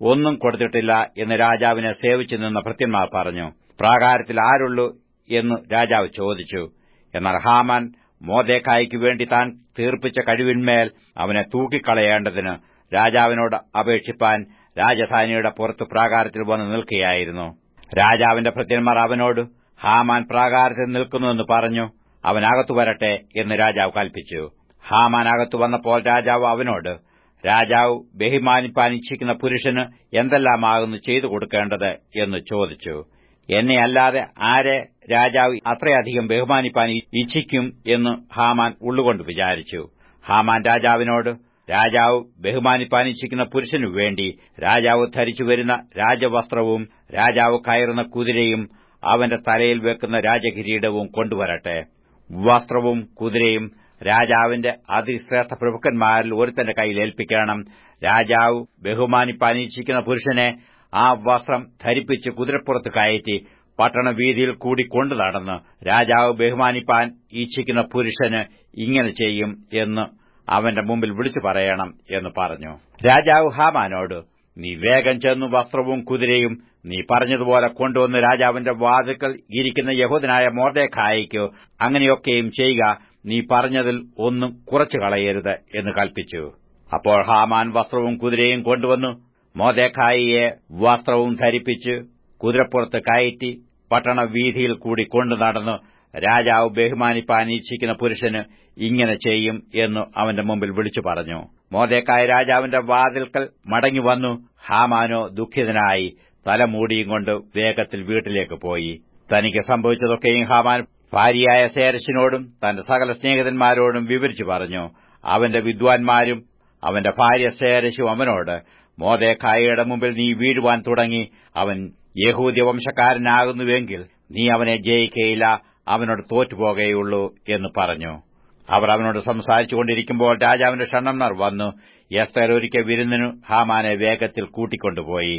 ഒന്നും കൊടുത്തിട്ടില്ല എന്ന് രാജാവിനെ സേവിച്ചു നിന്ന ഭൃത്യന്മാർ പറഞ്ഞു പ്രാകാരത്തിൽ ആരുള്ളൂ എന്ന് രാജാവ് ചോദിച്ചു എന്നാൽ ഹാമാൻ മോദേക്കായ്ക്ക് വേണ്ടി താൻ തീർപ്പിച്ച കഴിവിന്മേൽ അവനെ തൂക്കിക്കളയേണ്ടതിന് രാജാവിനോട് അപേക്ഷിപ്പാൻ രാജധാനിയുടെ പുറത്ത് പ്രാകാരത്തിൽ വന്ന് നിൽക്കുകയായിരുന്നു രാജാവിന്റെ ഭൃത്യന്മാർ അവനോട് ഹാമാൻ പ്രാകാരത്തിൽ നിൽക്കുന്നുവെന്ന് പറഞ്ഞു അവനകത്തു വരട്ടെ എന്ന് രാജാവ് കൽപ്പിച്ചു ഹാമാൻ അകത്തു വന്നപ്പോൾ രാജാവ് അവനോട് രാജാവ് ബഹിമാനിപ്പാൻ ഇച്ഛിക്കുന്ന പുരുഷന് എന്തെല്ലാമാകുന്നു ചെയ്തു കൊടുക്കേണ്ടത് എന്ന് ചോദിച്ചു എന്നെ അല്ലാതെ ആരെ രാജാവ് അത്രയധികം ബഹുമാനിപ്പാൻ ഇച്ഛിക്കും എന്ന് ഹാമാൻ ഉള്ളുകൊണ്ട് വിചാരിച്ചു ഹാമാൻ രാജാവിനോട് രാജാവ് ബഹുമാനിപ്പാൻ ഇച്ഛിക്കുന്ന പുരുഷനു വേണ്ടി രാജാവ് ധരിച്ചു വരുന്ന രാജവസ്ത്രവും രാജാവ് കയറുന്ന കുതിരയും അവന്റെ തലയിൽ വെക്കുന്ന രാജകിരീടവും കൊണ്ടുവരട്ടെ വസ്ത്രവും കുതിരയും രാജാവിന്റെ അതിശ്രേഷ്ഠ പ്രഭുക്കന്മാരിൽ ഒരുത്തന്റെ കയ്യിൽ ഏൽപ്പിക്കണം രാജാവ് ബഹുമാനിപ്പാനിച്ഛിക്കുന്ന പുരുഷനെ ആ വസ്ത്രം ധരിപ്പിച്ച് കുതിരപ്പുറത്ത് കയറ്റി പട്ടണ വീതിയിൽ കൂടി കൊണ്ടു നടന്ന് രാജാവ് ബഹുമാനിപ്പാൻ ഇച്ഛിക്കുന്ന പുരുഷന് ഇങ്ങനെ ചെയ്യും എന്ന് അവന്റെ മുമ്പിൽ വിളിച്ചു പറയണം എന്ന് പറഞ്ഞു രാജാവ് ഹാമാനോട് നീ വേഗം ചെന്നു വസ്ത്രവും കുതിരയും നീ പറഞ്ഞതുപോലെ കൊണ്ടുവന്ന് രാജാവിന്റെ വാതുക്കൽ ഇരിക്കുന്ന യഹൂദനായ മോർദേഖായിക്കോ അങ്ങനെയൊക്കെയും ചെയ്യുക നീ പറഞ്ഞതിൽ ഒന്നും കുറച്ചു കളയരുത് എന്ന് കൽപ്പിച്ചു അപ്പോൾ ഹാമാൻ വസ്ത്രവും കുതിരയും കൊണ്ടുവന്നു മോദേഖായിയെ വസ്ത്രവും ധരിപ്പിച്ച് കുതിരപ്പുറത്ത് കയറ്റി പട്ടണ വീതിയിൽ കൂടി കൊണ്ടു നടന്നു രാജാവ് ബഹുമാനിപ്പാൻ ഇച്ഛിക്കുന്ന പുരുഷന് ഇങ്ങനെ ചെയ്യും എന്ന് അവന്റെ മുമ്പിൽ വിളിച്ചു പറഞ്ഞു മോദേക്കായ രാജാവിന്റെ വാതിൽക്കൽ മടങ്ങി വന്നു ഹാമാനോ ദുഃഖിതനായി തലമൂടിയും കൊണ്ട് വേഗത്തിൽ വീട്ടിലേക്ക് പോയി തനിക്ക് സംഭവിച്ചതൊക്കെയും ഹാമാൻ ഭാര്യയായ സേരശിനോടും തന്റെ സകല സ്നേഹിതന്മാരോടും വിവരിച്ചു പറഞ്ഞു അവന്റെ വിദ്വാൻമാരും അവന്റെ ഭാര്യ സേരശും അവനോട് മോദേഖായയുടെ മുമ്പിൽ നീ വീഴുവാൻ തുടങ്ങി അവൻ യഹൂദ്യ വംശക്കാരനാകുന്നുവെങ്കിൽ നീ അവനെ ജയിക്കയില്ല അവനോട് തോറ്റുപോകുകയുള്ളൂ എന്ന് പറഞ്ഞു അവർ അവനോട് സംസാരിച്ചുകൊണ്ടിരിക്കുമ്പോൾ രാജാവിന്റെ ഷണ്ണന്മാർ വന്നു എസ്തർ ഒരിക്കൽ വിരുന്നിനു ഹാമാനെ വേഗത്തിൽ കൂട്ടിക്കൊണ്ടുപോയി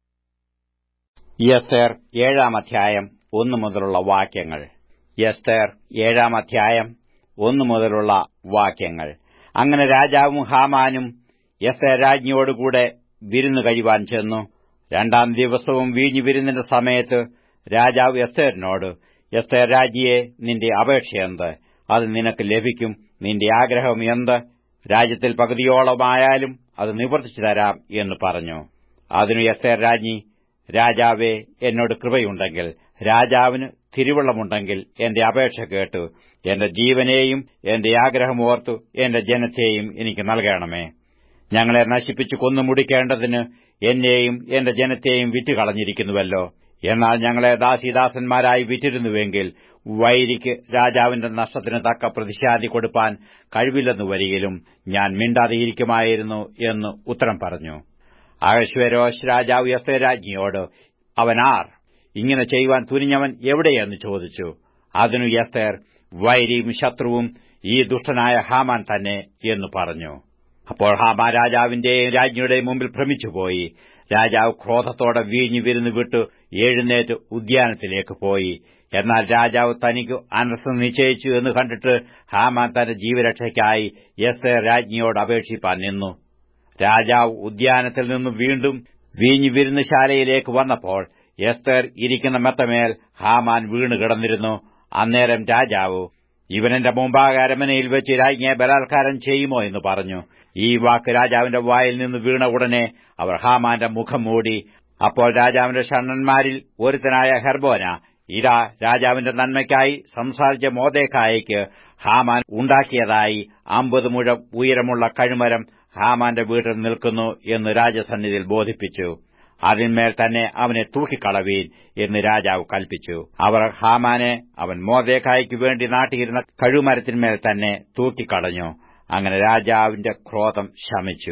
എസ്തർ ഏഴാം അധ്യായം ഒന്നു മുതലുള്ള വാക്യങ്ങൾ എസ്തർ ഏഴാം അധ്യായം ഒന്നു മുതലുള്ള വാക്യങ്ങൾ അങ്ങനെ രാജാവും ഹാമാനും എസ്തർ രാജ്ഞിയോടുകൂടെ വിരുന്നു കഴിവാൻ ചെന്നു രണ്ടാം ദിവസവും വീഞ്ഞു വിരുന്നിന്റെ സമയത്ത് രാജാവ് എസ്തേറിനോട് എസ്തേർ രാജിയെ നിന്റെ അപേക്ഷയെന്ത് അത് നിനക്ക് ലഭിക്കും നിന്റെ ആഗ്രഹം എന്ത് രാജ്യത്തിൽ പകുതിയോളമായാലും അത് നിവർത്തിച്ചു തരാം എന്ന് പറഞ്ഞു അതിനു എസ്തേർ രാജ്ഞി രാജാവേ എന്നോട് കൃപയുണ്ടെങ്കിൽ രാജാവിന് തിരുവള്ളമുണ്ടെങ്കിൽ എന്റെ അപേക്ഷ കേട്ടു എന്റെ ജീവനെയും എന്റെ ആഗ്രഹം ഓർത്തു എന്റെ ജനത്തെയും എനിക്ക് നൽകണമേ ഞങ്ങളെ നശിപ്പിച്ചു കൊന്നു മുടിക്കേണ്ടതിന് എന്നെയും എന്റെ ജനത്തെയും വിറ്റുകളഞ്ഞിരിക്കുന്നുവല്ലോ എന്നാൽ ഞങ്ങളെ ദാസീദാസന്മാരായി വിറ്റിരുന്നുവെങ്കിൽ വൈരിക്ക് രാജാവിന്റെ നഷ്ടത്തിന് തക്ക പ്രതിശാതി കൊടുപ്പാൻ കഴിവില്ലെന്നു വരികിലും ഞാൻ മിണ്ടാതെയിരിക്കുമായിരുന്നു എന്ന് ഉത്തരം പറഞ്ഞു അഹശ്വരോഷ് രാജാവ് യസ്തരാജ്ഞിയോട് അവനാർ ഇങ്ങനെ ചെയ്യുവാൻ തുനിഞ്ഞവൻ എവിടെയെന്ന് ചോദിച്ചു അതിനു യസ്തേർ വൈരിയും ശത്രുവും ഈ ദുഷ്ടനായ ഹാമാൻ തന്നെ എന്ന് പറഞ്ഞു അപ്പോൾ ഹാമാ രാജാവിന്റെയും രാജ്ഞിയുടെയും മുമ്പിൽ ഭ്രമിച്ചുപോയി രാജാവ് ക്രോധത്തോടെ വീഞ്ഞു വിരുന്ന് വിട്ടു എഴുന്നേറ്റ് ഉദ്യാനത്തിലേക്ക് പോയി എന്നാൽ രാജാവ് തനിക്ക് അനർസം നിശ്ചയിച്ചു എന്ന് കണ്ടിട്ട് ഹാമാൻ തന്റെ ജീവരക്ഷയ്ക്കായി എസ്തേർ രാജ്ഞിയോട് അപേക്ഷിപ്പാൻ നിന്നു രാജാവ് ഉദ്യാനത്തിൽ നിന്ന് വീണ്ടും വീഞ്ഞു വിരുന്നുശാലയിലേക്ക് വന്നപ്പോൾ എസ്തേർ ഇരിക്കുന്ന മെത്തമേൽ ഹാമാൻ വീണ് കിടന്നിരുന്നു അന്നേരം രാജാവ് ഇവനെന്റെ മുമ്പാകെ അരമനയിൽ വെച്ച് രാജ്ഞിയെ ബലാത്കാരം ചെയ്യുമോ എന്ന് പറഞ്ഞു ഈ വാക്ക് രാജാവിന്റെ വായിൽ നിന്ന് വീണ ഉടനെ അവർ ഹാമാന്റെ മുഖം മൂടി അപ്പോൾ രാജാവിന്റെ ഷണ്ണന്മാരിൽ ഒരുത്തനായ ഹെർബോന ഇതാ രാജാവിന്റെ നന്മയ്ക്കായി സംസാരിച്ച മോദേക്കായ്ക്ക് ഹാമാൻ ഉണ്ടാക്കിയതായി അമ്പത് മുഴം ഉയരമുള്ള കഴുമരം ഹാമാന്റെ വീട്ടിൽ നിൽക്കുന്നു എന്ന് രാജസന്നിധിയിൽ ബോധിപ്പിച്ചു അതിന്മേൽ തന്നെ അവനെ തൂക്കിക്കളവീൻ എന്ന് രാജാവ് കൽപ്പിച്ചു അവർ ഹാമാനെ അവൻ മോദേക്കായ്ക്ക് വേണ്ടി നാട്ടിയിരുന്ന കഴുമരത്തിന്മേൽ തന്നെ തൂക്കിക്കളഞ്ഞു അങ്ങനെ രാജാവിന്റെ ക്രോധം ശമിച്ചു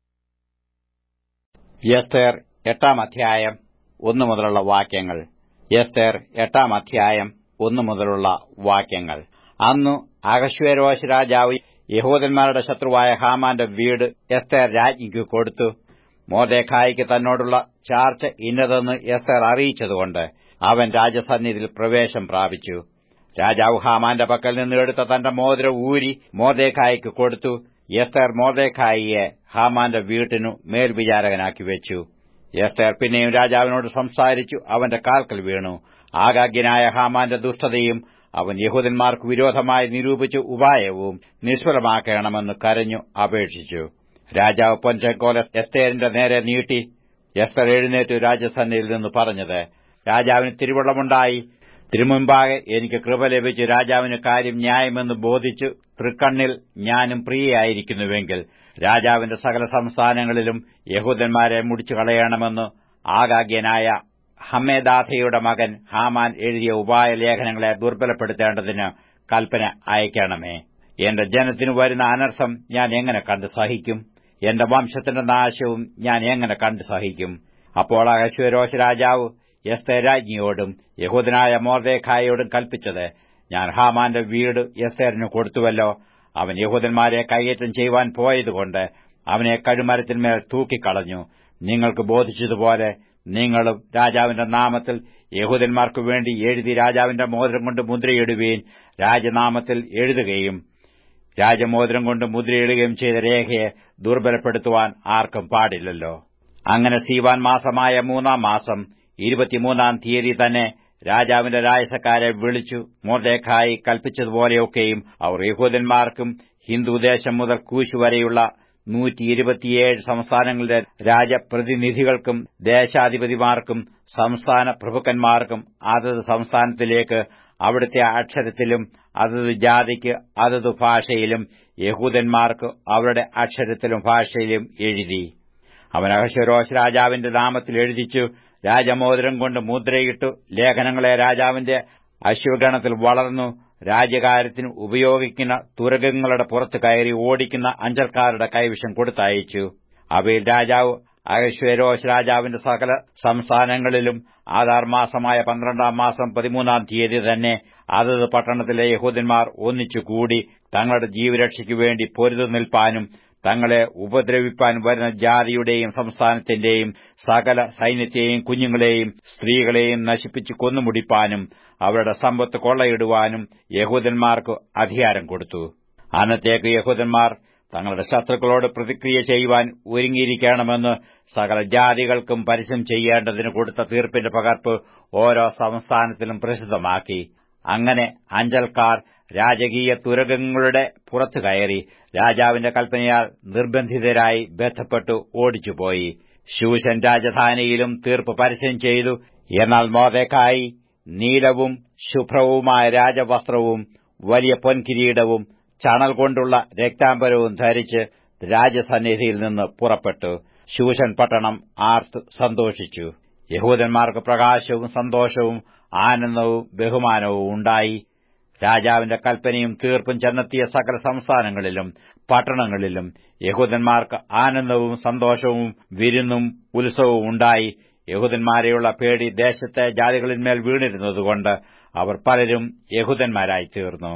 എസ്തേർ എട്ടാം അധ്യായം ഒന്നു മുതലുള്ള വാക്യങ്ങൾ എസ്തേർ എട്ടാം അധ്യായം ഒന്നു മുതലുള്ള വാക്യങ്ങൾ അന്നു അഹശ്വേരോശ് രാജാവ് യഹൂദന്മാരുടെ ശത്രുവായ ഹാമാന്റെ വീട് എസ്തേർ രാജ്ഞിക്ക് കൊടുത്തു മോദേഖായിക്ക് തന്നോടുള്ള ചാർച്ച ഇന്നതെന്ന് എസ്തർ അറിയിച്ചതുകൊണ്ട് അവൻ രാജസന്നിധിയിൽ പ്രവേശം പ്രാപിച്ചു രാജാവ് ഹാമാന്റെ പക്കൽ നിന്ന് എടുത്ത തന്റെ മോതിരം ഊരി മോദേഖായിക്ക് കൊടുത്തു എസ്തർ മോദേഖായിയെ ഹാമാന്റെ വീട്ടിനു മേൽവിചാരകനാക്കി വെച്ചു എസ്തേർ പിന്നെയും രാജാവിനോട് സംസാരിച്ചു അവന്റെ കാൽക്കൽ വീണു ആകാഗ്യനായ ഹാമാന്റെ ദുഷ്ടതയും അവൻ യഹൂദന്മാർക്ക് വിരോധമായി നിരൂപിച്ച ഉപായവും നിഷ്ഫലമാക്കണമെന്ന് കരഞ്ഞു അപേക്ഷിച്ചു രാജാവ് പൊൻചെങ്കോല എസ്തേറിന്റെ നേരെ നീട്ടി എസ്തർ എഴുന്നേറ്റു രാജസന്നയിൽ നിന്ന് പറഞ്ഞത് രാജാവിന് തിരുവള്ളമുണ്ടായി തിരുമുമ്പാകെ എനിക്ക് കൃപ ലഭിച്ച് രാജാവിന് കാര്യം ന്യായമെന്ന് ബോധിച്ചു തൃക്കണ്ണിൽ ഞാനും പ്രിയയായിരിക്കുന്നുവെങ്കിൽ രാജാവിന്റെ സകല സംസ്ഥാനങ്ങളിലും യഹൂദന്മാരെ മുടിച്ചു കളയണമെന്ന് ആകാഗ്യനായ ഹമ്മേദാഥയുടെ മകൻ ഹാമാൻ എഴുതിയ ഉപായ ലേഖനങ്ങളെ ദുർബലപ്പെടുത്തേണ്ടതിന് കൽപ്പന അയക്കണമേ എന്റെ ജനത്തിനു വരുന്ന അനർത്ഥം ഞാൻ എങ്ങനെ കണ്ടു സഹിക്കും എന്റെ വംശത്തിന്റെ നാശവും ഞാൻ എങ്ങനെ കണ്ടു സഹിക്കും അപ്പോൾ അഹശ്വരോശ രാജാവ് എസ്തേർ രാജ്ഞിയോടും യഹൂദനായ മോർദേഖായോടും കൽപ്പിച്ചത് ഞാൻ ഹാമാന്റെ വീട് എസ്തേറിന് കൊടുത്തുവല്ലോ അവൻ യഹൂദന്മാരെ കൈയേറ്റം ചെയ്യുവാൻ പോയതുകൊണ്ട് അവനെ കഴുമരത്തിന്മേൽ തൂക്കിക്കളഞ്ഞു നിങ്ങൾക്ക് ബോധിച്ചതുപോലെ നിങ്ങളും രാജാവിന്റെ നാമത്തിൽ യഹൂദന്മാർക്കു വേണ്ടി എഴുതി രാജാവിന്റെ മോതിരം കൊണ്ട് മുദ്രയിടുകയും രാജനാമത്തിൽ എഴുതുകയും രാജമോതിരം കൊണ്ട് മുദ്രയിടുകയും ചെയ്ത രേഖയെ ദുർബലപ്പെടുത്തുവാൻ ആർക്കും പാടില്ലല്ലോ അങ്ങനെ സീവാൻ മാസമായ മൂന്നാം മാസം ഇരുപത്തിമൂന്നാം തീയതി തന്നെ രാജാവിന്റെ രാജസക്കാരെ വിളിച്ചു മോർദേഖായി കൽപ്പിച്ചതുപോലെയൊക്കെയും അവർ യഹൂദന്മാർക്കും ഹിന്ദുദേശം മുതൽ കൂശ് വരെയുള്ള നൂറ്റി ഇരുപത്തിയേഴ് സംസ്ഥാനങ്ങളുടെ രാജപ്രതിനിധികൾക്കും ദേശാധിപതിമാർക്കും സംസ്ഥാന പ്രഭുക്കന്മാർക്കും അതത് സംസ്ഥാനത്തിലേക്ക് അവിടുത്തെ അക്ഷരത്തിലും അതത് ജാതിക്ക് അതത് ഭാഷയിലും യഹൂദന്മാർക്ക് അവരുടെ അക്ഷരത്തിലും ഭാഷയിലും എഴുതി അവൻ അഹശ്വരോശ് രാജാവിന്റെ നാമത്തിൽ എഴുതിച്ചു രാജമോതിരം കൊണ്ട് മുദ്രയിട്ടു ലേഖനങ്ങളെ രാജാവിന്റെ അശ്വഗണത്തിൽ വളർന്നു രാജ്യകാര്യത്തിന് ഉപയോഗിക്കുന്ന തുരകങ്ങളുടെ പുറത്ത് കയറി ഓടിക്കുന്ന അഞ്ചൽക്കാരുടെ കൈവശം കൊടുത്തയച്ചു അവയിൽ രാജാവ് അഹശ്വരോശ് രാജാവിന്റെ സകല സംസ്ഥാനങ്ങളിലും ആധാർ മാസമായ പന്ത്രണ്ടാം മാസം പതിമൂന്നാം തീയതി തന്നെ അതത് പട്ടണത്തിലെ യഹൂദന്മാർ ഒന്നിച്ചുകൂടി തങ്ങളുടെ ജീവരക്ഷയ്ക്കു വേണ്ടി പൊരുതു നിൽപ്പാനും തങ്ങളെ ഉപദ്രവിപ്പാൻ വരുന്ന ജാതിയുടെയും സംസ്ഥാനത്തിന്റെയും സകല സൈന്യത്തെയും കുഞ്ഞുങ്ങളെയും സ്ത്രീകളെയും നശിപ്പിച്ചു കൊന്നുമുടിപ്പാനും അവരുടെ സമ്പത്ത് കൊള്ളയിടുവാനും യഹൂദന്മാർക്ക് അധികാരം കൊടുത്തു അന്നത്തേക്ക് യഹൂദന്മാർ തങ്ങളുടെ ശത്രുക്കളോട് പ്രതിക്രിയ ചെയ്യുവാൻ ഒരുങ്ങിയിരിക്കണമെന്ന് സകല ജാതികൾക്കും പരസ്യം ചെയ്യേണ്ടതിന് കൊടുത്ത തീർപ്പിന്റെ പകർപ്പ് ഓരോ സംസ്ഥാനത്തിലും പ്രസിദ്ധമാക്കി അങ്ങനെ അഞ്ചൽക്കാർ രാജകീയ തുരകങ്ങളുടെ പുറത്തു കയറി രാജാവിന്റെ കൽപ്പനയാൽ നിർബന്ധിതരായി ബന്ധപ്പെട്ടു ഓടിച്ചുപോയി ശൂശൻ രാജധാനിയിലും തീർപ്പ് പരസ്യം ചെയ്തു എന്നാൽ മോദേക്കായി നീലവും ശുഭ്രവുമായ രാജവസ്ത്രവും വലിയ പൊൻകിരീടവും ചണൽ കൊണ്ടുള്ള രക്താംബരവും ധരിച്ച് രാജസന്നിധിയിൽ നിന്ന് പുറപ്പെട്ടു ശൂശൻ പട്ടണം ആർത്ത് സന്തോഷിച്ചു യഹൂദന്മാർക്ക് പ്രകാശവും സന്തോഷവും ആനന്ദവും ബഹുമാനവും ഉണ്ടായി രാജാവിന്റെ കൽപ്പനയും തീർപ്പും ചെന്നെത്തിയ സകല സംസ്ഥാനങ്ങളിലും പട്ടണങ്ങളിലും യഹൂദന്മാർക്ക് ആനന്ദവും സന്തോഷവും വിരുന്നും ഉത്സവവും ഉണ്ടായി യഹൂദന്മാരെയുള്ള പേടി ദേശത്തെ ജാതികളിന്മേൽ വീണിരുന്നതുകൊണ്ട് അവർ പലരും യഹൂദന്മാരായി തീർന്നു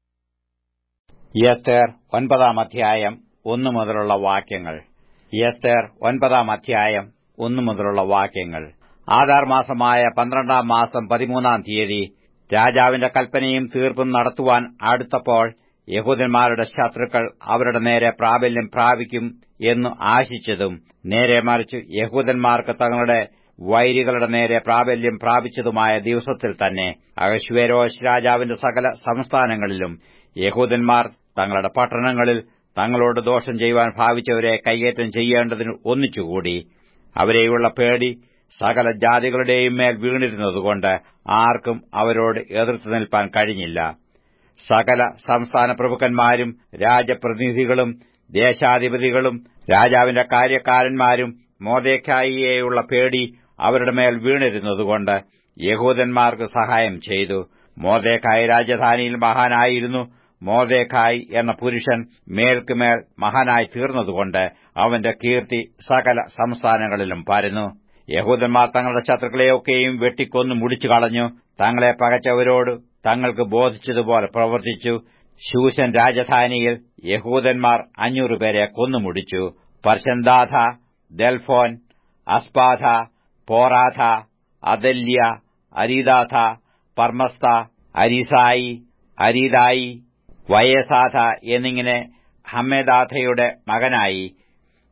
യസ്തേർ ഒൻപതാം അധ്യായം ഒന്നു മുതലുള്ള വാക്യങ്ങൾ യസ്തേർ ഒൻപതാം അധ്യായം ഒന്നു മുതലുള്ള വാക്യങ്ങൾ ആധാർ മാസമായ പന്ത്രണ്ടാം മാസം പതിമൂന്നാം തീയതി രാജാവിന്റെ കൽപ്പനയും തീർപ്പും നടത്തുവാൻ അടുത്തപ്പോൾ യഹൂദന്മാരുടെ ശത്രുക്കൾ അവരുടെ നേരെ പ്രാബല്യം പ്രാപിക്കും എന്ന് ആശിച്ചതും നേരെ മറിച്ച് യഹൂദന്മാർക്ക് തങ്ങളുടെ വൈരികളുടെ നേരെ പ്രാബല്യം പ്രാപിച്ചതുമായ ദിവസത്തിൽ തന്നെ അഹശ്വേരോശ് രാജാവിന്റെ സകല സംസ്ഥാനങ്ങളിലും യഹൂദന്മാർ തങ്ങളുടെ പട്ടണങ്ങളിൽ തങ്ങളോട് ദോഷം ചെയ്യുവാൻ ഭാവിച്ചവരെ കൈയേറ്റം ചെയ്യേണ്ടതിന് ഒന്നിച്ചുകൂടി അവരെയുള്ള പേടി സകല ജാതികളുടെയും മേൽ വീണിരുന്നതുകൊണ്ട് ആർക്കും അവരോട് എതിർത്ത് നിൽപ്പാൻ കഴിഞ്ഞില്ല സകല സംസ്ഥാന പ്രഭുക്കന്മാരും രാജപ്രതിനിധികളും ദേശാധിപതികളും രാജാവിന്റെ കാര്യക്കാരന്മാരും മോദേക്കായിയെയുള്ള പേടി അവരുടെ മേൽ വീണിരുന്നതുകൊണ്ട് യഹൂദന്മാർക്ക് സഹായം ചെയ്തു മോദേക്കായി രാജധാനിയിൽ മഹാനായിരുന്നു മോദേക്കായ് എന്ന പുരുഷൻ മേൽക്കുമേൽ മഹാനായി തീർന്നതുകൊണ്ട് അവന്റെ കീർത്തി സകല സംസ്ഥാനങ്ങളിലും പരന്നു യഹൂദന്മാർ തങ്ങളുടെ ശത്രുക്കളെയൊക്കെയും വെട്ടിക്കൊന്നു മുടിച്ചു കളഞ്ഞു തങ്ങളെ പകച്ചവരോട് തങ്ങൾക്ക് ബോധിച്ചതുപോലെ പ്രവർത്തിച്ചു ശൂശൻ രാജധാനിയിൽ യഹൂദന്മാർ അഞ്ഞൂറ് പേരെ കൊന്നുമുടിച്ചു പർശന്താഥ ദൽഫോൻ അസ്പാഥ പോറാഥ അദല്യ അരീദാഥ പർമസ്ത അരിസായി അരീദായി വയസാഥ എന്നിങ്ങനെ ഹമ്മേദാഥയുടെ മകനായി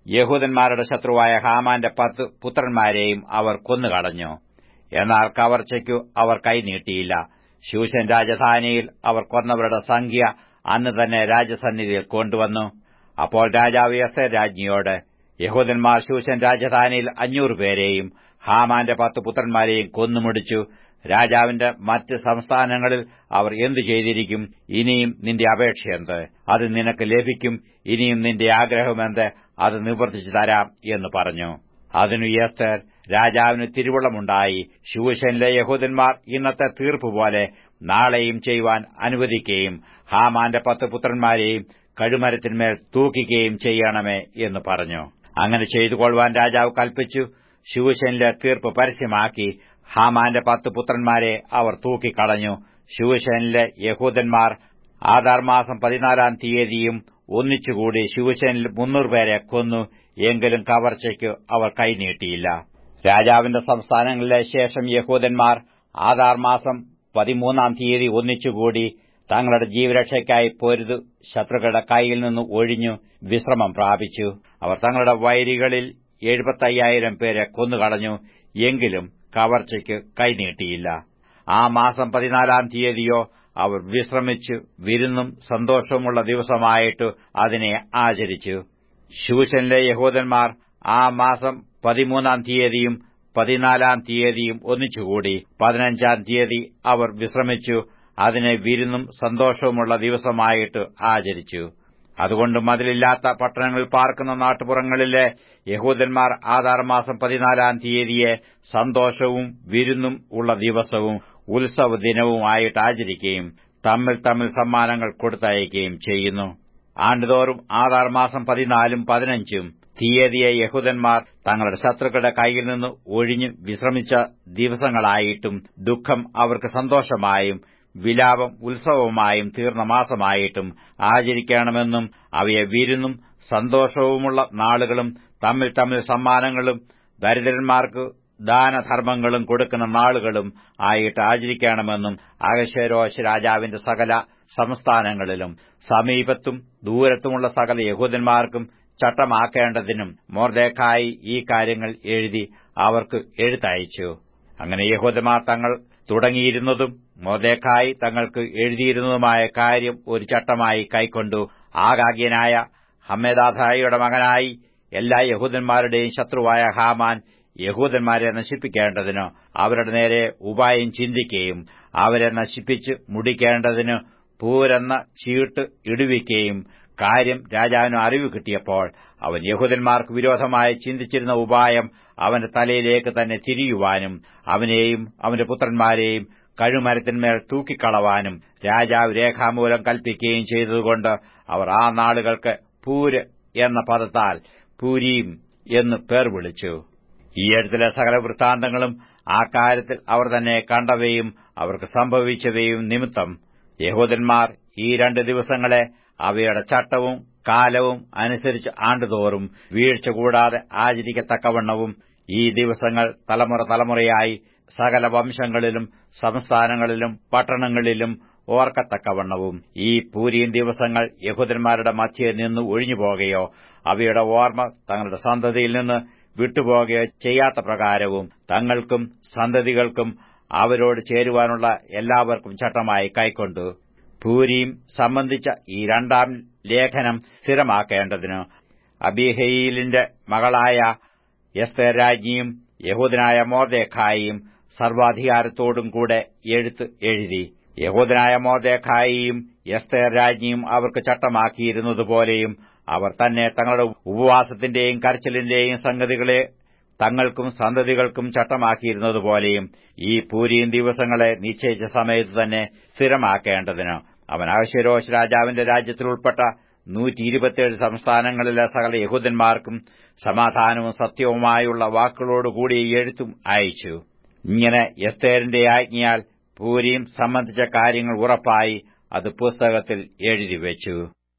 യഹൂദന്മാരുടെ ശത്രുവായ ഹാമാന്റെ പത്ത് പുത്രന്മാരെയും അവർ കൊന്നുകളഞ്ഞു എന്നാൽ കവർച്ചയ്ക്കു അവർ കൈനീട്ടിയില്ല ശൂശൻ രാജധാനിയിൽ അവർ കൊന്നവരുടെ സംഖ്യ അന്ന് തന്നെ രാജസന്നിധിയിൽ കൊണ്ടുവന്നു അപ്പോൾ രാജാവ് എസ് രാജ്ഞിയോട് യഹൂദന്മാർ ശൂശൻ രാജധാനിയിൽ അഞ്ഞൂറ് പേരെയും ഹാമാന്റെ പത്ത് പുത്രന്മാരെയും കൊന്നുമുടിച്ചു രാജാവിന്റെ മറ്റ് സംസ്ഥാനങ്ങളിൽ അവർ എന്തു ചെയ്തിരിക്കും ഇനിയും നിന്റെ അപേക്ഷയെന്ത് അത് നിനക്ക് ലഭിക്കും ഇനിയും നിന്റെ ആഗ്രഹമെന്ത് അത് നിവർത്തിച്ചു തരാം എന്ന് പറഞ്ഞു അതിനു യസ്തർ രാജാവിന് തിരുവുള്ളമുണ്ടായി ശൂശനിലെ യഹൂദന്മാർ ഇന്നത്തെ തീർപ്പുപോലെ നാളെയും ചെയ്യുവാൻ അനുവദിക്കുകയും ഹാമാന്റെ പത്ത് പുത്രന്മാരെയും കഴുമരത്തിന്മേൽ തൂക്കിക്കുകയും ചെയ്യണമേ എന്ന് പറഞ്ഞു അങ്ങനെ ചെയ്തുകൊള്ളുവാൻ രാജാവ് കൽപ്പിച്ചു ശൂശനിലെ തീർപ്പ് പരസ്യമാക്കി ഹാമാന്റെ പത്ത് പുത്രന്മാരെ അവർ തൂക്കിക്കളഞ്ഞു ശൂശനിലെ യഹൂദന്മാർ ആധാർ മാസം പതിനാലാം തീയതിയും ഒന്നിച്ചുകൂടി ശിവശനിൽ മുന്നൂറ് പേരെ കൊന്നു എങ്കിലും കവർച്ചയ്ക്ക് അവർ കൈനീട്ടിയില്ല രാജാവിന്റെ സംസ്ഥാനങ്ങളിലെ ശേഷം യഹൂദന്മാർ ആധാർ മാസം പതിമൂന്നാം തീയതി ഒന്നിച്ചുകൂടി തങ്ങളുടെ ജീവരക്ഷയ്ക്കായി പൊരുതു ശത്രുക്കളുടെ കൈയിൽ നിന്ന് ഒഴിഞ്ഞു വിശ്രമം പ്രാപിച്ചു അവർ തങ്ങളുടെ വൈരികളിൽ എഴുപത്തയ്യായിരം പേരെ കൊന്നുകളഞ്ഞു എങ്കിലും കവർച്ചയ്ക്ക് കൈനീട്ടിയില്ല ആ മാസം പതിനാലാം തീയതിയോ അവർ വിശ്രമിച്ചു വിരുന്നും സന്തോഷവുമുള്ള ദിവസമായിട്ട് അതിനെ ആചരിച്ചു ശൂശനിലെ യഹൂദന്മാർ ആ മാസം പതിമൂന്നാം തീയതിയും പതിനാലാം തീയതിയും ഒന്നിച്ചുകൂടി പതിനഞ്ചാം തീയതി അവർ വിശ്രമിച്ചു അതിനെ വിരുന്നും സന്തോഷവുമുള്ള ദിവസമായിട്ട് ആചരിച്ചു അതുകൊണ്ട് മതിലില്ലാത്ത പട്ടണങ്ങളിൽ പാർക്കുന്ന നാട്ടുപുറങ്ങളിലെ യഹൂദന്മാർ ആധാർ മാസം പതിനാലാം തീയതിയെ സന്തോഷവും വിരുന്നും ഉള്ള ദിവസവും ഉത്സവ ദിനവുമായിട്ട് ആചരിക്കുകയും തമ്മിൽ തമ്മിൽ സമ്മാനങ്ങൾ കൊടുത്തയക്കുകയും ചെയ്യുന്നു ആണ്ടുതോറും ആധാർ മാസം പതിനാലും പതിനഞ്ചും തീയതിയെ യഹൂദന്മാർ തങ്ങളുടെ ശത്രുക്കളുടെ കൈയിൽ നിന്ന് ഒഴിഞ്ഞു വിശ്രമിച്ച ദിവസങ്ങളായിട്ടും ദുഃഖം അവർക്ക് സന്തോഷമായും വിലാപം ഉത്സവമായും തീർന്ന മാസമായിട്ടും ആചരിക്കണമെന്നും അവയെ വിരുന്നും സന്തോഷവുമുള്ള നാളുകളും തമ്മിൽ തമ്മിൽ സമ്മാനങ്ങളും ദരിദ്രന്മാർക്ക് ദാനധർമ്മങ്ങളും കൊടുക്കുന്ന നാളുകളും ആയിട്ട് ആചരിക്കണമെന്നും അകശരോശ് രാജാവിന്റെ സകല സംസ്ഥാനങ്ങളിലും സമീപത്തും ദൂരത്തുമുള്ള സകല യഹൂദന്മാർക്കും ചട്ടമാക്കേണ്ടതിനും മോർദേക്കായി ഈ കാര്യങ്ങൾ എഴുതി അവർക്ക് എഴുത്തയച്ചു അങ്ങനെ യഹൂദന്മാർ തങ്ങൾ തുടങ്ങിയിരുന്നതും മോർദേക്കായി തങ്ങൾക്ക് എഴുതിയിരുന്നതുമായ കാര്യം ഒരു ചട്ടമായി കൈക്കൊണ്ടു ആകാഗ്യനായ ഹമ്മേദാഥായിയുടെ മകനായി എല്ലാ യഹൂദന്മാരുടെയും ശത്രുവായ ഹാമാൻ യഹൂദന്മാരെ നശിപ്പിക്കേണ്ടതിന് അവരുടെ നേരെ ഉപായം ചിന്തിക്കുകയും അവരെ നശിപ്പിച്ച് മുടിക്കേണ്ടതിന് പൂരെന്ന ചീട്ട് ഇടുവിക്കുകയും കാര്യം രാജാവിന് അറിവ് കിട്ടിയപ്പോൾ അവൻ യഹൂദന്മാർക്ക് വിരോധമായി ചിന്തിച്ചിരുന്ന ഉപായം അവന്റെ തലയിലേക്ക് തന്നെ തിരിയുവാനും അവനെയും അവന്റെ പുത്രന്മാരെയും കഴുമരത്തിന്മേൽ തൂക്കിക്കളവാനും രാജാവ് രേഖാമൂലം കൽപ്പിക്കുകയും ചെയ്തതുകൊണ്ട് അവർ ആ നാളുകൾക്ക് പൂര് എന്ന പദത്താൽ പൂരീം എന്ന് പേർ വിളിച്ചു ഈ എഴുത്തിലെ സകല വൃത്താന്തങ്ങളും ആ കാര്യത്തിൽ അവർ തന്നെ കണ്ടവയും അവർക്ക് സംഭവിച്ചവയും നിമിത്തം യഹൂദന്മാർ ഈ രണ്ട് ദിവസങ്ങളെ അവയുടെ ചട്ടവും കാലവും അനുസരിച്ച് ആണ്ടുതോറും വീഴ്ച കൂടാതെ ആചരിക്കത്തക്കവണ്ണവും ഈ ദിവസങ്ങൾ തലമുറ തലമുറയായി സകല വംശങ്ങളിലും സംസ്ഥാനങ്ങളിലും പട്ടണങ്ങളിലും ഓർക്കത്തക്കവണ്ണവും ഈ പൂരീൻ ദിവസങ്ങൾ യഹൂദന്മാരുടെ മധ്യയിൽ നിന്ന് ഒഴിഞ്ഞുപോകുകയോ അവയുടെ ഓർമ്മ തങ്ങളുടെ സന്തതിയിൽ നിന്ന് വിട്ടുപോകുകയോ ചെയ്യാത്ത പ്രകാരവും തങ്ങൾക്കും സന്തതികൾക്കും അവരോട് ചേരുവാനുള്ള എല്ലാവർക്കും ചട്ടമായി കൈക്കൊണ്ടു പൂരിയും സംബന്ധിച്ച ഈ രണ്ടാം ലേഖനം സ്ഥിരമാക്കേണ്ടതിന് അബിഹയിലിന്റെ മകളായ എസ്തേർ രാജ്ഞിയും യഹൂദനായ മോർദേഖായിയും സർവാധികാരത്തോടും കൂടെ എഴുത്ത് എഴുതി യഹൂദനായ മോർദേഖായിയും എസ്തേർ രാജ്ഞിയും അവർക്ക് ചട്ടമാക്കിയിരുന്നതുപോലെയും അവർ തന്നെ തങ്ങളുടെ ഉപവാസത്തിന്റെയും കരച്ചിലിന്റെയും സംഗതികളെ തങ്ങൾക്കും സന്തതികൾക്കും ചട്ടമാക്കിയിരുന്നതുപോലെയും ഈ പൂരീൻ ദിവസങ്ങളെ നിശ്ചയിച്ച സമയത്ത് തന്നെ സ്ഥിരമാക്കേണ്ടതിന് അവൻ അഹശ്വരോശ് രാജാവിന്റെ രാജ്യത്തിൽ ഉൾപ്പെട്ട നൂറ്റി ഇരുപത്തിയേഴ് സംസ്ഥാനങ്ങളിലെ സകല യഹൂദന്മാർക്കും സമാധാനവും സത്യവുമായുള്ള വാക്കുകളോടുകൂടി എഴുത്തും അയച്ചു ഇങ്ങനെ എസ്തേറിന്റെ ആജ്ഞയാൽ പൂരിയും സംബന്ധിച്ച കാര്യങ്ങൾ ഉറപ്പായി അത് പുസ്തകത്തിൽ എഴുതിവെച്ചു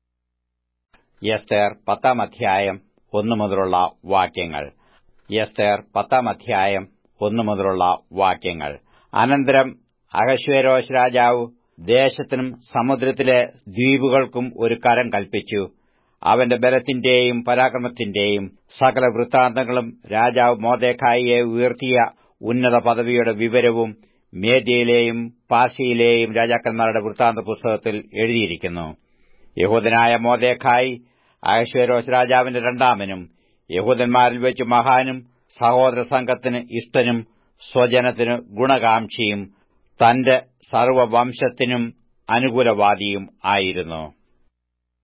എസ്തേർ പത്താം അധ്യായം ഒന്നു മുതലുള്ള വാക്യങ്ങൾ എസ്തേർ പത്താം അധ്യായം ഒന്നു മുതലുള്ള വാക്യങ്ങൾ അനന്തരം അഹശ്വേരോശ് രാജാവ് ദേശത്തിനും സമുദ്രത്തിലെ ദ്വീപുകൾക്കും ഒരു കരം കൽപ്പിച്ചു അവന്റെ ബലത്തിന്റെയും പരാക്രമത്തിന്റെയും സകല വൃത്താന്തങ്ങളും രാജാവ് മോദേഖായിയെ ഉയർത്തിയ ഉന്നത പദവിയുടെ വിവരവും മേദ്യയിലെയും പാസിയിലെയും രാജാക്കന്മാരുടെ വൃത്താന്ത പുസ്തകത്തിൽ എഴുതിയിരിക്കുന്നു യഹൂദനായ മോദേഖായി അഹശ്വേരോസ് രാജാവിന്റെ രണ്ടാമനും യഹൂദന്മാരിൽ വെച്ച് മഹാനും സഹോദര സംഘത്തിന് ഇഷ്ടനും സ്വജനത്തിന് ഗുണകാംക്ഷിയും തന്റെ സർവവംശത്തിനും അനുകൂലവാദിയും ആയിരുന്നു